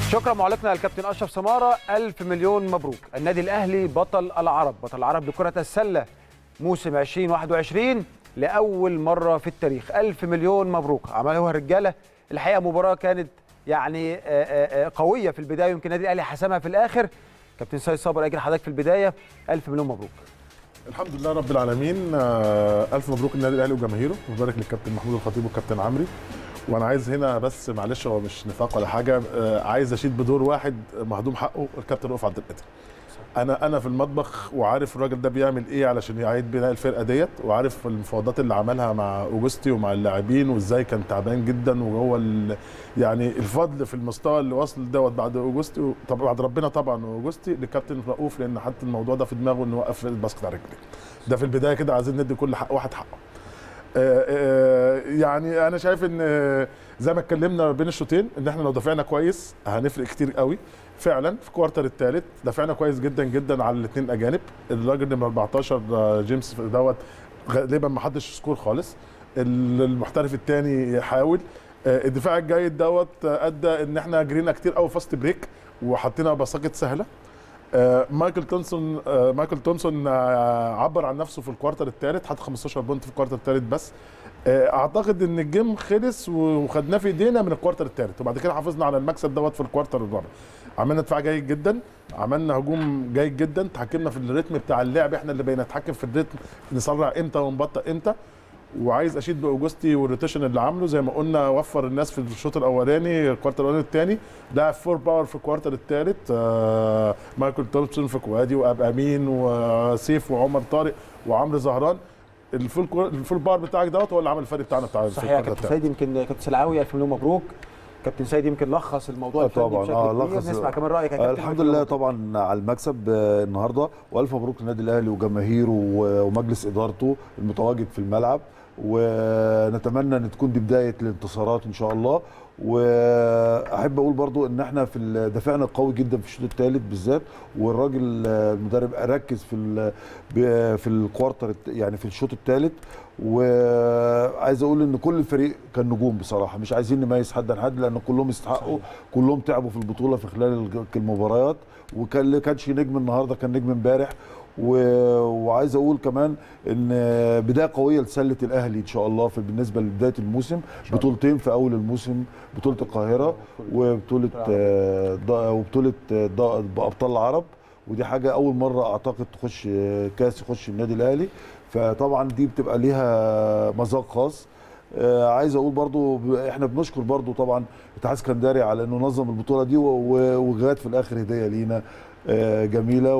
شكرا معلقنا الكابتن اشرف سماره الف مليون مبروك النادي الاهلي بطل العرب بطل العرب لكره السله موسم 2021 لاول مره في التاريخ الف مليون مبروك عملوها الرجاله الحقيقه مباراه كانت يعني آه، آه، آه، قويه في البدايه يمكن النادي الاهلي حسمها في الاخر كابتن سيد صابر اجل حضرتك في البدايه الف مليون مبروك الحمد لله رب العالمين آه، الف مبروك النادي الاهلي وجماهيره وبارك للكابتن محمود الخطيب والكابتن عمري وانا عايز هنا بس معلش هو مش نفاق ولا حاجه آه، عايز اشيد بدور واحد مهضوم حقه الكابتن رؤوف عبد القادر انا انا في المطبخ وعارف الراجل ده بيعمل ايه علشان يعيد بناء الفرقه ديت وعارف المفاوضات اللي عملها مع اوجستي ومع اللاعبين وازاي كان تعبان جدا وهو ال- يعني الفضل في المستوى اللي وصل دوت بعد اوجستي طبعا بعد ربنا طبعا واوجستي للكابتن رؤوف لان حتى الموضوع ده في دماغه انه يوقف الباسكت على رجليه ده في البدايه كده عايزين ندي كل حق واحد حقه آه، آه، يعني انا شايف ان آه، زي ما اتكلمنا بين الشوطين ان احنا لو دافعنا كويس هنفرق كتير قوي فعلا في الكوارتر الثالث دافعنا كويس جدا جدا على الاثنين الاجانب الراجل نمره 14 آه، جيمس دوت غالبا ما حدش سكور خالص ال- المحترف الثاني يحاول آه، الدفاع الجيد دوت آه، ادى ان احنا جرينا كتير قوي فاست بريك وحطينا بساقط سهله آه، مايكل تونسون آه، مايكل تونسون آه، عبر عن نفسه في الكوارتر الثالث حط 15 بونت في الكوارتر الثالث بس آه، اعتقد ان الجيم خلص وخدناه في ايدينا من الكوارتر الثالث وبعد كده حافظنا على المكسب دوت في الكوارتر الرابع عملنا دفاع جيد جدا عملنا هجوم جيد جدا تحكمنا في الريتم بتاع اللعب احنا اللي بقينا نتحكم في الريتم نسرع امتى ونبطئ امتى وعايز اشيد باوجستي والروتيشن اللي عامله زي ما قلنا وفر الناس في الشوط الاولاني الكوارتر الاولاني الثاني لعب فور باور في الكوارتر الثالث آه مايكل تومسون في كوادي واب امين وسيف وعمر طارق وعمرو زهران الفول كو... الفول باور بتاعك دوت هو اللي عمل الفرق بتاعنا بتاع صحيح يا كابتن سيد يمكن كابتن سلعاوي الف مليون مبروك كابتن سيد يمكن لخص الموضوع آه الفني طبعاً، بشكل آه، كبير لخص- نسمع كمان رايك يا آه، كابتن الحمد ألف مليون لله مبروك. طبعا على المكسب آه، النهارده والف مبروك للنادي الاهلي وجماهيره و- ومجلس ادارته المتواجد في الملعب ونتمنى ان تكون دي بدايه الانتصارات ان شاء الله واحب اقول برضو ان احنا في ال- دفاعنا قوي جدا في الشوط الثالث بالذات والراجل آه، المدرب ركز في ال- ب- في الكوارتر الت- يعني في الشوط الثالث وعايز اقول ان كل الفريق كان نجوم بصراحه مش عايزين نميز حد عن حد لان كلهم يستحقوا كلهم تعبوا في البطوله في خلال الج- المباريات وكان اللي كانش نجم النهارده كان نجم امبارح و- وعايز اقول كمان ان بدايه قويه لسله الاهلي ان شاء الله في بالنسبه لبدايه الموسم بطولتين في اول الموسم بطوله القاهره وبطوله آه، ض- وبطوله آه، ض- ابطال العرب ودي حاجه اول مره اعتقد تخش آه، كاس يخش النادي الاهلي فطبعا دي بتبقى ليها مذاق خاص آه، عايز اقول برضو ب- احنا بنشكر برضو طبعا اتحاد اسكندري على انه نظم البطوله دي و- و- وجات في الاخر هديه لينا آه، جميله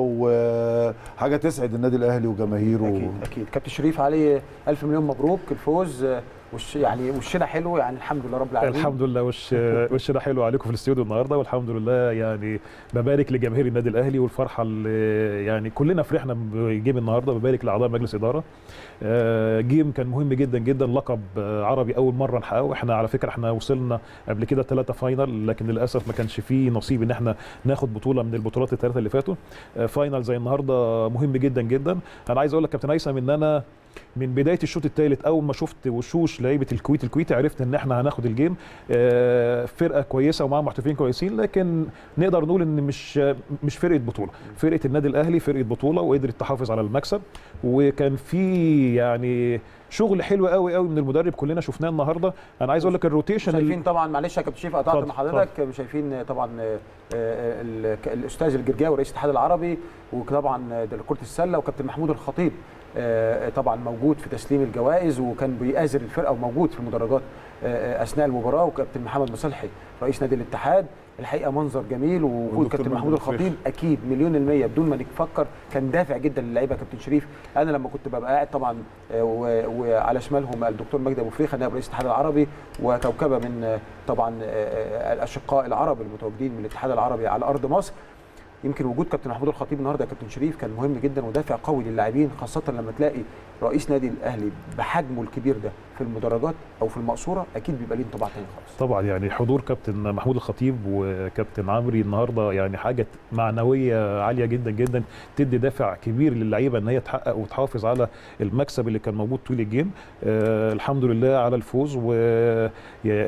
وحاجه تسعد النادي الاهلي وجماهيره اكيد اكيد كابتن شريف علي الف مليون مبروك الفوز آه، وش يعني وشنا حلو يعني الحمد لله رب العالمين الحمد لله وش وشنا حلو عليكم في الاستوديو النهارده والحمد لله يعني ببارك لجماهير النادي الاهلي والفرحه اللي يعني كلنا فرحنا بجيم النهارده ببارك لاعضاء مجلس اداره آه، جيم كان مهم جدا جدا لقب آه، عربي اول مره نحققه احنا على فكره احنا وصلنا قبل كده ثلاثه فاينل لكن للاسف ما كانش فيه نصيب ان احنا ناخد بطوله من البطولات الثلاثه اللي فاتوا آه، فاينل زي النهارده مهم جدا جدا انا عايز اقول لك كابتن هيثم ان انا من بدايه الشوط الثالث اول ما شفت وشوش لعيبه الكويت الكويتي عرفت ان احنا هناخد الجيم آه، فرقه كويسه ومعاها محترفين كويسين لكن نقدر نقول ان مش مش فرقه بطوله فرقه النادي الاهلي فرقه بطوله وقدرت تحافظ على المكسب وكان في يعني شغل حلو قوي قوي من المدرب كلنا شفناه النهارده انا عايز اقول لك الروتيشن اللي- شايفين طبعا معلش يا كابتن شريف قطعت اتفضل، مع حضرتك شايفين طبعا آه، آه، ال- ك- الاستاذ الجرجاوي رئيس الاتحاد العربي وطبعا آه، ده كره السله وكابتن محمود الخطيب آه، طبعا موجود في تسليم الجوائز وكان بيآزر الفرقه وموجود في المدرجات آه، آه، اثناء المباراه وكابتن محمد مصلحي رئيس نادي الاتحاد الحقيقه منظر جميل ووجود والدكتور كابتن محمود محمود الفريخ. الخطيب اكيد مليون المية بدون ما نفكر كان دافع جدا للعيبه يا كابتن شريف انا لما كنت ببقى قاعد طبعا آه، و- وعلى شمالهم الدكتور مجدي ابو فريخه نائب رئيس الاتحاد العربي وكوكبه من آه، طبعا آه، آه، الاشقاء العرب المتواجدين من الاتحاد العربي على ارض مصر يمكن وجود كابتن محمود الخطيب النهارده يا كابتن شريف كان مهم جدا ودافع قوي للاعبين خاصه لما تلاقي رئيس نادي الاهلي بحجمه الكبير ده في المدرجات او في المقصوره اكيد بيبقى ليه انطباع تاني خالص طبعا يعني حضور كابتن محمود الخطيب وكابتن عمري النهارده يعني حاجه معنويه عاليه جدا جدا تدي دافع كبير للعيبه ان هي تحقق وتحافظ على المكسب اللي كان موجود طول الجيم آه الحمد لله على الفوز و يا-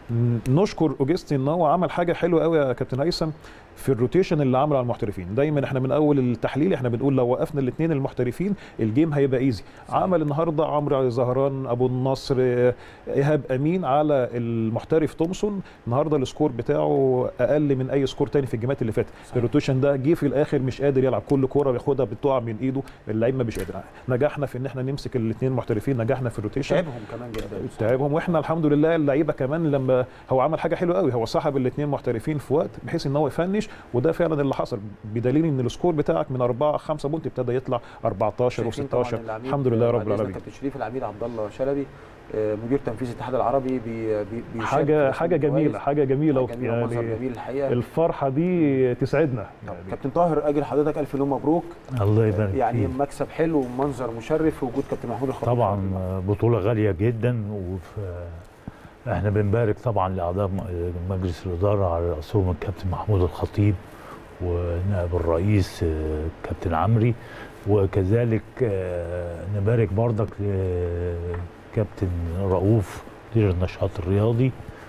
ن- نشكر اوجستي ان هو عمل حاجه حلوه قوي يا كابتن هيثم في الروتيشن اللي عمله على المحترفين دايما احنا من اول التحليل احنا بنقول لو وقفنا الاثنين المحترفين الجيم هيبقى ايزي عمل النهارده عمرو زهران ابو النصر آه، ايهاب امين على المحترف تومسون النهارده السكور بتاعه اقل من اي سكور تاني في الجيمات اللي فاتت الروتيشن ده جه في الاخر مش قادر يلعب كل كوره بياخدها بتقع من ايده اللعيب ما مش قادر نجحنا في ان احنا نمسك الاثنين محترفين نجحنا في الروتيشن تعبهم كمان جدا تعبهم واحنا الحمد لله اللعيبه كمان لما هو عمل حاجه حلوه قوي هو سحب الاثنين محترفين في وقت بحيث ان هو يفنش وده فعلا اللي حصل بدليل ان السكور بتاعك من 4 5 بونت ابتدى يطلع 14 شايفين طبعاً و16 العميد- الحمد لله رب بعد إذنك العالمين كابتن شريف العميد عبد الله شلبي آه، مدير تنفيذي الاتحاد العربي بي بي بيشارك في حاجه تسليم حاجه الجوائز. جميله حاجه جميله حاجة جميله ومنظر يعني جميل الحقيقه الفرحه دي تسعدنا يعني كابتن طاهر اجل حضرتك الف مليون مبروك الله يبارك يعني فيك. مكسب حلو ومنظر مشرف في وجود كابتن محمود الخطيب طبعا بطولة غالية جدا وفي احنا بنبارك طبعا لاعضاء م- مجلس الاداره على راسهم الكابتن محمود الخطيب ونائب الرئيس آه، كابتن عمري وكذلك آه، نبارك برضك لكابتن رؤوف مدير النشاط الرياضي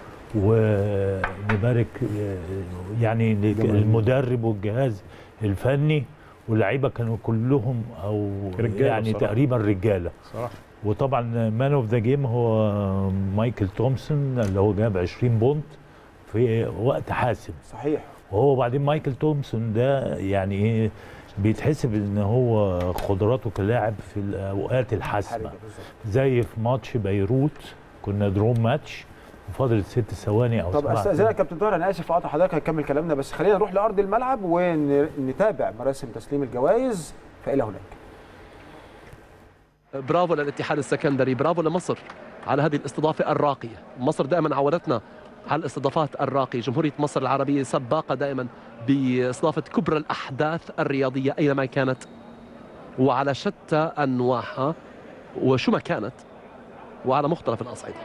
ونبارك آه، يعني للمدرب والجهاز الفني واللعيبه كانوا كلهم او رجالة يعني بصراحة. تقريبا رجاله صراحه وطبعا مان اوف ذا جيم هو مايكل تومسون اللي هو جاب 20 بونت في وقت حاسم صحيح وهو بعدين مايكل تومسون ده يعني ايه بيتحسب ان هو قدراته كلاعب في الاوقات الحاسمه حرجة بالظبط. زي في ماتش بيروت كنا دروم ماتش وفضلت ست ثواني او طب سبع استاذنك ثواني. يا كابتن طاهر انا اسف اقطع حضرتك هنكمل كلامنا بس خلينا نروح لارض الملعب ونتابع مراسم تسليم الجوائز فالى هناك برافو للاتحاد السكندري برافو لمصر على هذه الاستضافة الراقية مصر دائما عودتنا على الاستضافات الراقية جمهورية مصر العربية سباقة دائما باستضافة كبرى الأحداث الرياضية أينما كانت وعلى شتى أنواعها وشو ما كانت وعلى مختلف الأصعدة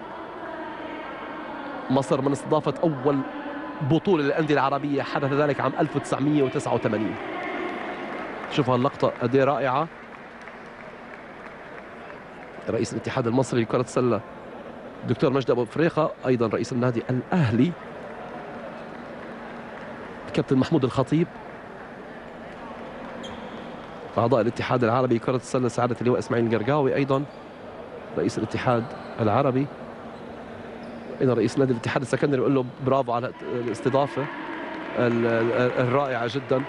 مصر من استضافة أول بطولة للأندية العربية حدث ذلك عام 1989 شوفوا هاللقطة قد إيه رائعة رئيس الاتحاد المصري لكرة السلة دكتور مجدي أبو فريقة أيضا رئيس النادي الأهلي الكابتن محمود الخطيب أعضاء الاتحاد العربي لكرة السلة سعادة اللواء إسماعيل القرقاوي أيضا رئيس الاتحاد العربي أيضا رئيس نادي الاتحاد السكندري بيقول له برافو على الاستضافة ال- ال- الرائعة جدا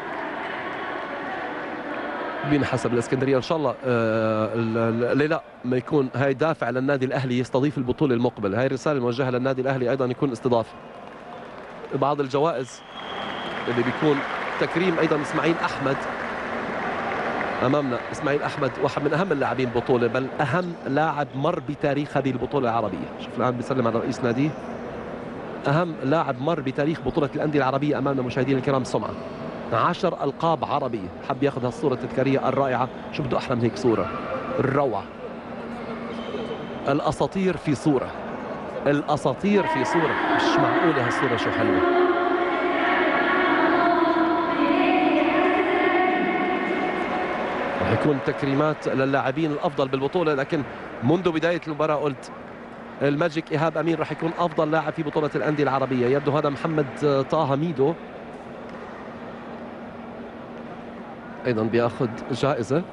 بين حسب الاسكندريه ان شاء الله آه، ال- ال- ليه لا ما يكون هاي دافع للنادي الاهلي يستضيف البطوله المقبله هاي الرساله الموجهه للنادي الاهلي ايضا يكون استضافه بعض الجوائز اللي بيكون تكريم ايضا اسماعيل احمد امامنا اسماعيل احمد واحد من اهم اللاعبين بطوله بل اهم لاعب مر بتاريخ هذه البطوله العربيه شوف الان بيسلم على رئيس ناديه اهم لاعب مر بتاريخ بطوله الانديه العربيه امامنا مشاهدينا الكرام سمعه عشر ألقاب عربية حب ياخذ هالصورة التذكارية الرائعة شو بده أحلى من هيك صورة الروعة الأساطير في صورة الأساطير في صورة مش معقولة هالصورة شو حلوة رح يكون تكريمات للاعبين الأفضل بالبطولة لكن منذ بداية المباراة قلت الماجيك إيهاب أمين رح يكون أفضل لاعب في بطولة الأندية العربية يبدو هذا محمد طه ميدو ايضا بياخذ جائزه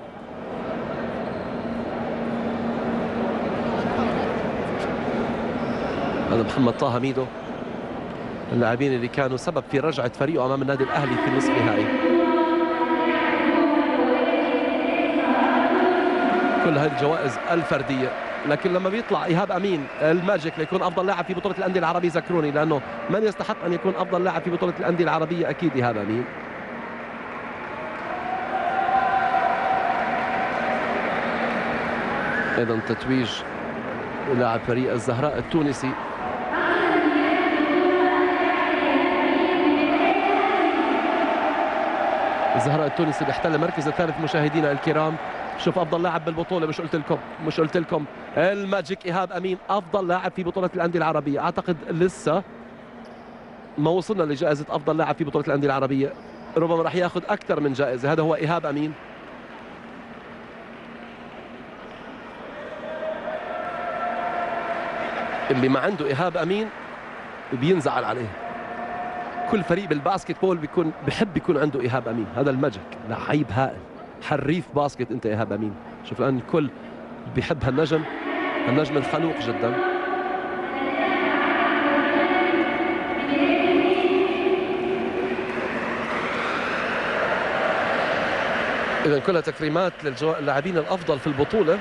هذا محمد طه ميدو اللاعبين اللي كانوا سبب في رجعه فريقه امام النادي الاهلي في النصف النهائي كل هذه الجوائز الفرديه لكن لما بيطلع ايهاب امين الماجيك ليكون افضل لاعب في بطوله الانديه العربيه ذكروني لانه من يستحق ان يكون افضل لاعب في بطوله الانديه العربيه اكيد ايهاب امين ايضا تتويج لاعب فريق الزهراء التونسي الزهراء التونسي بيحتل المركز الثالث مشاهدينا الكرام شوف افضل لاعب بالبطوله مش قلت لكم مش قلت لكم الماجيك ايهاب امين افضل لاعب في بطوله الانديه العربيه اعتقد لسه ما وصلنا لجائزه افضل لاعب في بطوله الانديه العربيه ربما راح ياخذ اكثر من جائزه هذا هو ايهاب امين اللي ما عنده ايهاب امين بينزعل عليه كل فريق بالباسكت بول بيكون بحب يكون عنده ايهاب امين هذا الماجيك لعيب هائل حريف باسكت انت ايهاب امين شوف الان الكل بيحب هالنجم النجم الخلوق جدا اذا كلها تكريمات للاعبين الافضل في البطوله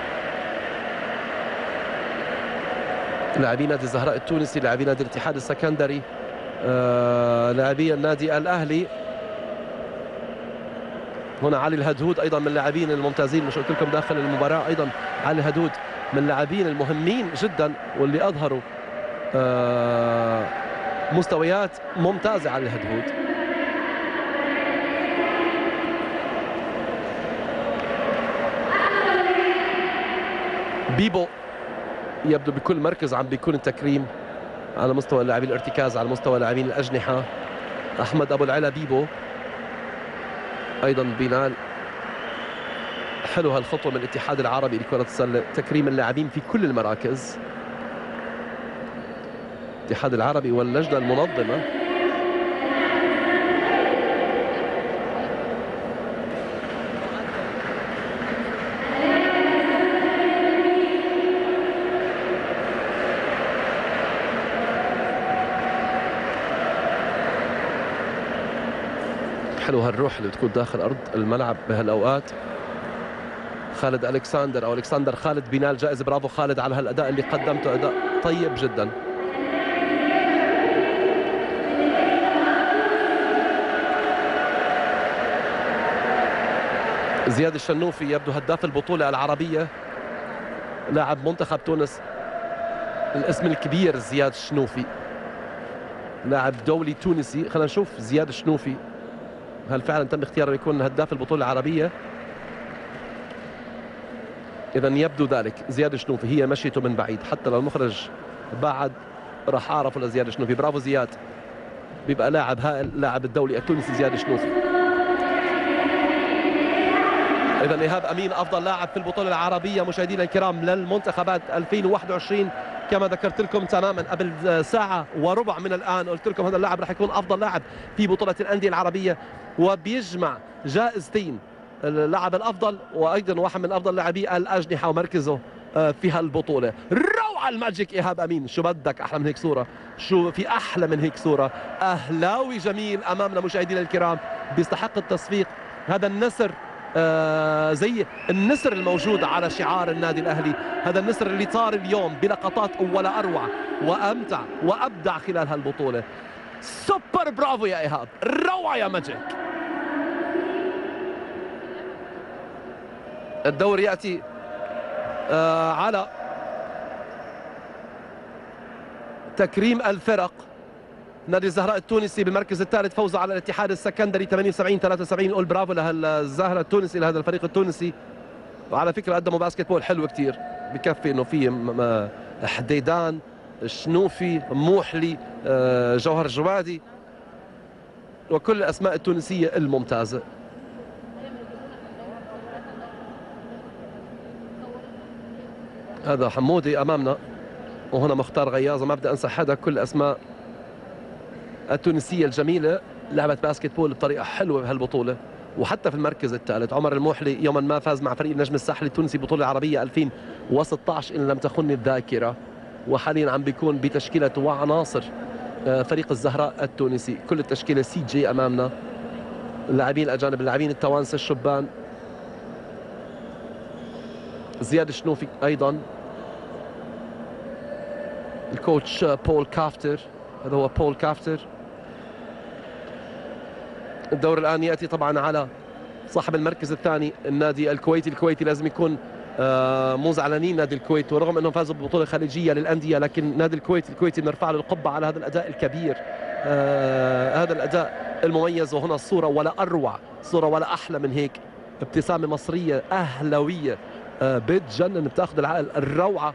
لاعبي نادي الزهراء التونسي لاعبي نادي الاتحاد السكندري آه، لاعبي النادي الاهلي هنا علي الهدهود ايضا من اللاعبين الممتازين مش قلت لكم داخل المباراه ايضا علي الهدهود من اللاعبين المهمين جدا واللي اظهروا آه، مستويات ممتازه علي الهدهود بيبو يبدو بكل مركز عم بيكون التكريم على مستوى لاعبي الارتكاز على مستوى لاعبين الاجنحه احمد ابو العلا بيبو ايضا بلال حلو هالخطوه من الاتحاد العربي لكره السله تكريم اللاعبين في كل المراكز الاتحاد العربي واللجنه المنظمه حلو هالروح اللي بتكون داخل ارض الملعب بهالاوقات خالد الكساندر او الكساندر خالد بينال جائزه برافو خالد على هالاداء اللي قدمته اداء طيب جدا زياد الشنوفي يبدو هداف البطوله العربيه لاعب منتخب تونس الاسم الكبير زياد الشنوفي لاعب دولي تونسي خلينا نشوف زياد الشنوفي هل فعلا تم اختياره يكون هداف البطوله العربيه اذا يبدو ذلك زياد شنوفي هي مشيته من بعيد حتى لو المخرج بعد راح اعرفه لزياد شنوفي برافو زياد بيبقى لاعب هائل لاعب الدولي التونسي زياد شنوفي اذا ايهاب امين افضل لاعب في البطوله العربيه مشاهدينا الكرام للمنتخبات 2021 كما ذكرت لكم تماما قبل ساعة وربع من الآن قلت لكم هذا اللاعب راح يكون أفضل لاعب في بطولة الأندية العربية وبيجمع جائزتين اللاعب الأفضل وأيضا واحد من أفضل لاعبي الأجنحة ومركزه في هالبطولة روعة الماجيك إيهاب أمين شو بدك أحلى من هيك صورة شو في أحلى من هيك صورة أهلاوي جميل أمامنا مشاهدينا الكرام بيستحق التصفيق هذا النسر آه زي النسر الموجود على شعار النادي الاهلي هذا النسر اللي طار اليوم بلقطات ولا اروع وامتع وابدع خلال هالبطوله سوبر برافو يا ايهاب روعه يا ماجيك الدور ياتي آه على تكريم الفرق نادي الزهراء التونسي بالمركز الثالث فوزه على الاتحاد السكندري 78 73 نقول برافو للزهراء التونسي لهذا الفريق التونسي وعلى فكره قدموا باسكت بول حلو كثير بكفي انه في حديدان شنوفي موحلي جوهر جوادي وكل الاسماء التونسيه الممتازه هذا حمودي امامنا وهنا مختار غياظه ما بدي انسى حدا كل اسماء التونسية الجميلة لعبت باسكت بول بطريقة حلوة بهالبطولة وحتى في المركز الثالث عمر الموحلي يوما ما فاز مع فريق النجم الساحلي التونسي بطولة عربية 2016 إن لم تخني الذاكرة وحاليا عم بيكون بتشكيلة وعناصر فريق الزهراء التونسي كل التشكيلة سي جي أمامنا اللاعبين الأجانب اللاعبين التوانسة الشبان زياد الشنوفي أيضا الكوتش بول كافتر هذا هو بول كافتر الدور الان ياتي طبعا على صاحب المركز الثاني النادي الكويتي الكويتي لازم يكون آه مو زعلانين نادي الكويت ورغم انهم فازوا ببطوله خليجيه للانديه لكن نادي الكويت الكويتي بنرفع له القبعه على هذا الاداء الكبير آه هذا الاداء المميز وهنا الصوره ولا اروع صوره ولا احلى من هيك ابتسامه مصريه اهلاويه آه بتجنن بتاخذ العقل الروعه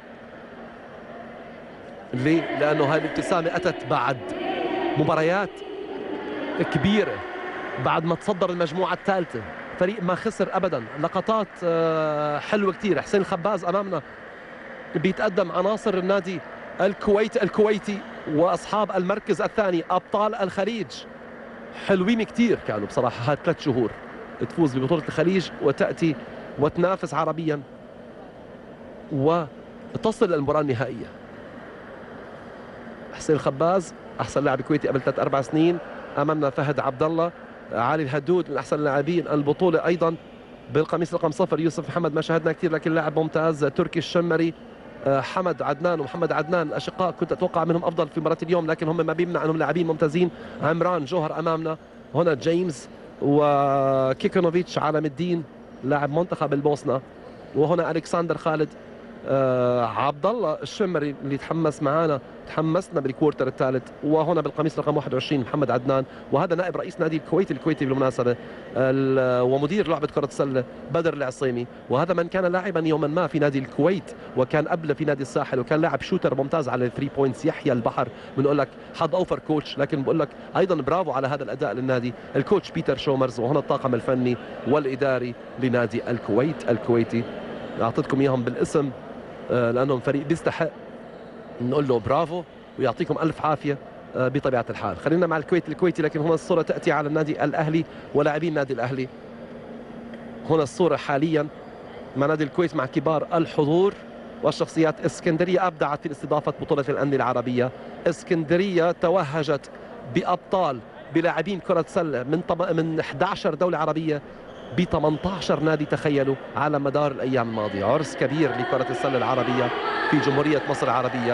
ليه؟ لانه هاي الابتسامه اتت بعد مباريات كبيره بعد ما تصدر المجموعه الثالثه فريق ما خسر ابدا لقطات حلوه كثير حسين الخباز امامنا بيتقدم عناصر النادي الكويت الكويتي واصحاب المركز الثاني ابطال الخليج حلوين كتير كانوا بصراحه هالثلاث شهور تفوز ببطوله الخليج وتاتي وتنافس عربيا وتصل للمباراه النهائيه حسين الخباز احسن لاعب كويتي قبل ثلاث اربع سنين امامنا فهد عبد الله علي الهدود من احسن اللاعبين البطوله ايضا بالقميص رقم صفر يوسف محمد ما شاهدنا كثير لكن لاعب ممتاز تركي الشمري آه، حمد عدنان ومحمد عدنان الاشقاء كنت اتوقع منهم افضل في مباراه اليوم لكن هم ما بيمنع انهم لاعبين ممتازين عمران جوهر امامنا هنا جيمس وكيكونوفيتش عالم الدين لاعب منتخب البوسنه وهنا الكسندر خالد آه عبد الله الشمري اللي تحمس معنا تحمسنا بالكوارتر الثالث وهنا بالقميص رقم 21 محمد عدنان وهذا نائب رئيس نادي الكويت الكويتي بالمناسبه ومدير لعبه كره السله بدر العصيمي وهذا من كان لاعبا يوما ما في نادي الكويت وكان قبل في نادي الساحل وكان لاعب شوتر ممتاز على الثري بوينتس يحيى البحر بنقول لك حظ اوفر كوتش لكن بقول لك ايضا برافو على هذا الاداء للنادي الكوتش بيتر شومرز وهنا الطاقم الفني والاداري لنادي الكويت الكويتي اعطيتكم اياهم بالاسم آه، لانهم فريق بيستحق نقول له برافو ويعطيكم الف عافيه آه، بطبيعه الحال خلينا مع الكويت الكويتي لكن هنا الصوره تاتي على النادي الاهلي ولاعبين النادي الاهلي هنا الصوره حاليا مع نادي الكويت مع كبار الحضور والشخصيات اسكندريه ابدعت في استضافه بطوله الانديه العربيه اسكندريه توهجت بابطال بلاعبين كره سله من طب... من 11 دوله عربيه ب 18 نادي تخيلوا على مدار الايام الماضيه عرس كبير لكره السله العربيه في جمهوريه مصر العربيه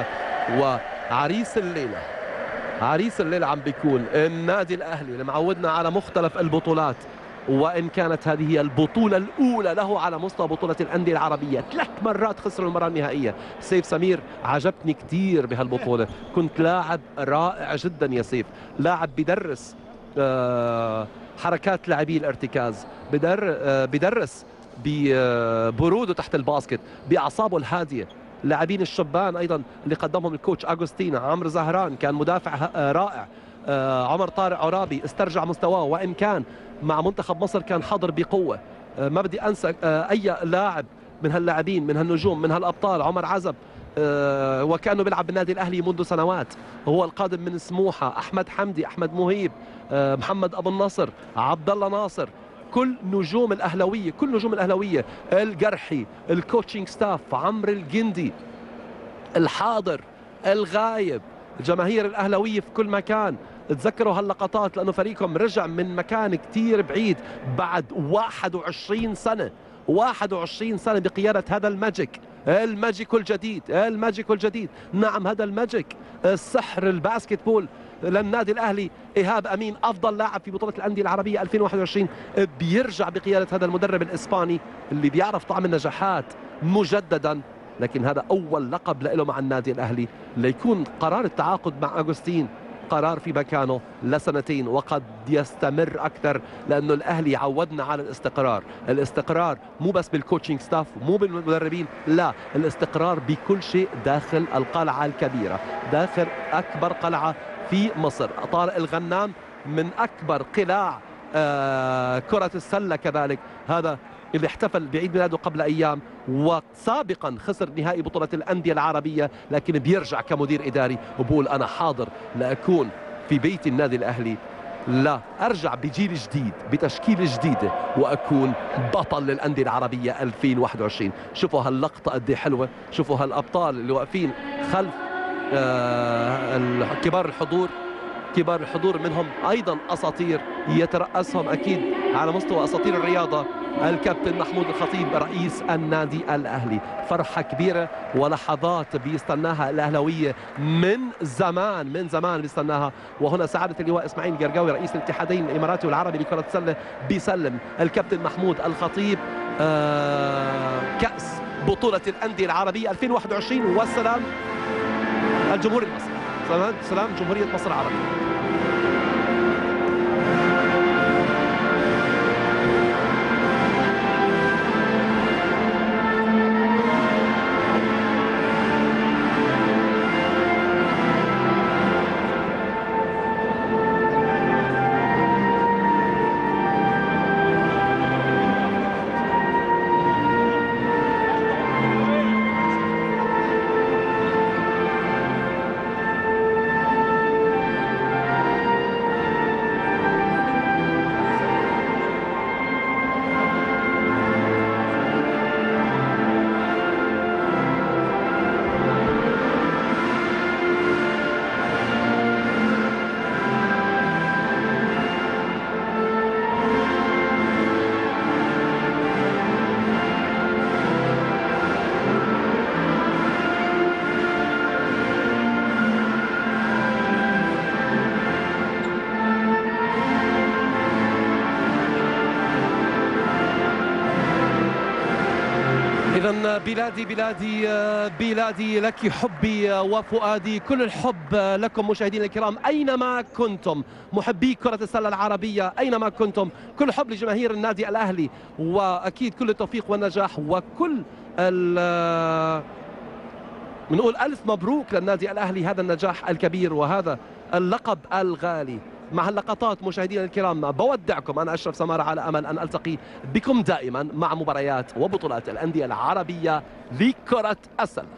وعريس الليله عريس الليله عم بيكون النادي الاهلي اللي معودنا على مختلف البطولات وان كانت هذه هي البطوله الاولى له على مستوى بطوله الانديه العربيه ثلاث مرات خسروا المباراه النهائيه سيف سمير عجبتني كثير بهالبطوله كنت لاعب رائع جدا يا سيف لاعب بدرس آه حركات لاعبي الارتكاز بدر بدرس ببروده تحت الباسكت باعصابه الهاديه اللاعبين الشبان ايضا اللي قدمهم الكوتش اغوستينا عمرو زهران كان مدافع رائع عمر طارق عرابي استرجع مستواه وان كان مع منتخب مصر كان حاضر بقوه ما بدي انسى اي لاعب من هاللاعبين من هالنجوم من هالابطال عمر عزب وكانه بيلعب بالنادي الاهلي منذ سنوات هو القادم من سموحه احمد حمدي احمد مهيب محمد ابو النصر عبد الله ناصر كل نجوم الاهلاويه كل نجوم الاهلاويه القرحي الكوتشنج ستاف عمرو الجندي الحاضر الغايب الجماهير الاهلاويه في كل مكان تذكروا هاللقطات لانه فريقكم رجع من مكان كثير بعيد بعد 21 سنه 21 سنه بقياده هذا الماجيك الماجيك الجديد الماجيك الجديد نعم هذا الماجيك السحر الباسكت بول للنادي الاهلي ايهاب امين افضل لاعب في بطوله الانديه العربيه 2021 بيرجع بقياده هذا المدرب الاسباني اللي بيعرف طعم النجاحات مجددا لكن هذا اول لقب له مع النادي الاهلي ليكون قرار التعاقد مع اغوستين قرار في مكانه لسنتين وقد يستمر اكثر لانه الاهلي عودنا على الاستقرار، الاستقرار مو بس بالكوتشنج ستاف مو بالمدربين، لا الاستقرار بكل شيء داخل القلعه الكبيره، داخل اكبر قلعه في مصر، طارق الغنام من اكبر قلاع آه كره السله كذلك، هذا اللي احتفل بعيد ميلاده قبل ايام وسابقا خسر نهائي بطوله الانديه العربيه لكن بيرجع كمدير اداري وبقول انا حاضر لاكون في بيت النادي الاهلي لا ارجع بجيل جديد بتشكيله جديده واكون بطل للانديه العربيه 2021 شوفوا هاللقطه قد حلوه شوفوا هالابطال اللي واقفين خلف آه كبار الحضور كبار الحضور منهم ايضا اساطير يترأسهم اكيد على مستوى اساطير الرياضه الكابتن محمود الخطيب رئيس النادي الاهلي فرحه كبيره ولحظات بيستناها الاهلاويه من زمان من زمان بيستناها وهنا سعاده اللواء اسماعيل القرقاوي رئيس الاتحادين الاماراتي والعربي لكره السله بيسلم الكابتن محمود الخطيب آه كاس بطوله الانديه العربيه 2021 والسلام الجمهور المصري سلام جمهوريه مصر العربيه آه، بلادي بلادي آه، بلادي لك حبي آه، وفؤادي كل الحب آه، لكم مشاهدينا الكرام أينما كنتم محبي كرة السلة العربية أينما كنتم كل حب لجماهير النادي الأهلي وأكيد كل التوفيق والنجاح وكل ال بنقول ألف مبروك للنادي الأهلي هذا النجاح الكبير وهذا اللقب الغالي مع اللقطات مشاهدينا الكرام بودعكم أنا أشرف سمارة على أمل أن ألتقي بكم دائما مع مباريات وبطولات الأندية العربية لكرة السلة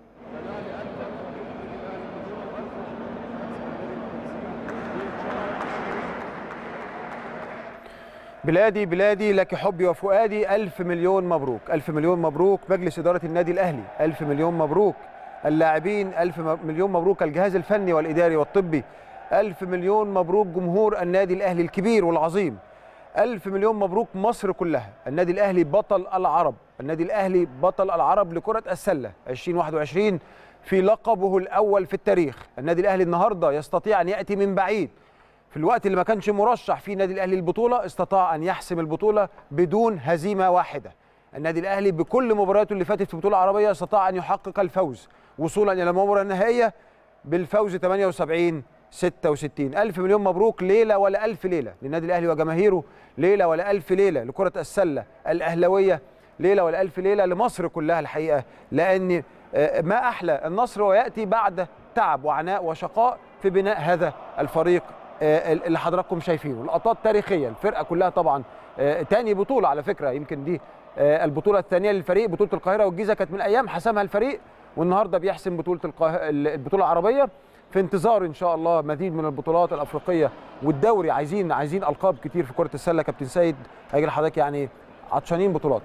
بلادي بلادي لك حبي وفؤادي ألف مليون مبروك ألف مليون مبروك مجلس إدارة النادي الأهلي ألف مليون مبروك اللاعبين ألف م- مليون مبروك الجهاز الفني والإداري والطبي ألف مليون مبروك جمهور النادي الأهلي الكبير والعظيم ألف مليون مبروك مصر كلها النادي الأهلي بطل العرب النادي الأهلي بطل العرب لكرة السلة 2021 في لقبه الأول في التاريخ النادي الأهلي النهاردة يستطيع أن يأتي من بعيد في الوقت اللي ما كانش مرشح فيه النادي الاهلي للبطوله استطاع ان يحسم البطوله بدون هزيمه واحده النادي الاهلي بكل مبارياته اللي فاتت في بطوله عربيه استطاع ان يحقق الفوز وصولا الى المباراه النهائيه بالفوز 78 66 ألف مليون مبروك ليلة ولا ألف ليلة للنادي الأهلي وجماهيره ليلة ولا ألف ليلة لكرة السلة الأهلوية ليلة ولا ألف ليلة لمصر كلها الحقيقة لأن آه، ما أحلى النصر ويأتي بعد تعب وعناء وشقاء في بناء هذا الفريق آه، اللي حضراتكم شايفينه لقطات تاريخيه الفرقه كلها طبعا آه، تاني بطوله على فكره يمكن دي آه، البطوله الثانيه للفريق بطوله القاهره والجيزه كانت من ايام حسمها الفريق والنهارده بيحسم بطوله القاه... البطوله العربيه في انتظار ان شاء الله مزيد من البطولات الافريقيه والدوري عايزين عايزين القاب كتير في كره السله كابتن سيد هيجي لحضرتك يعني عطشانين بطولات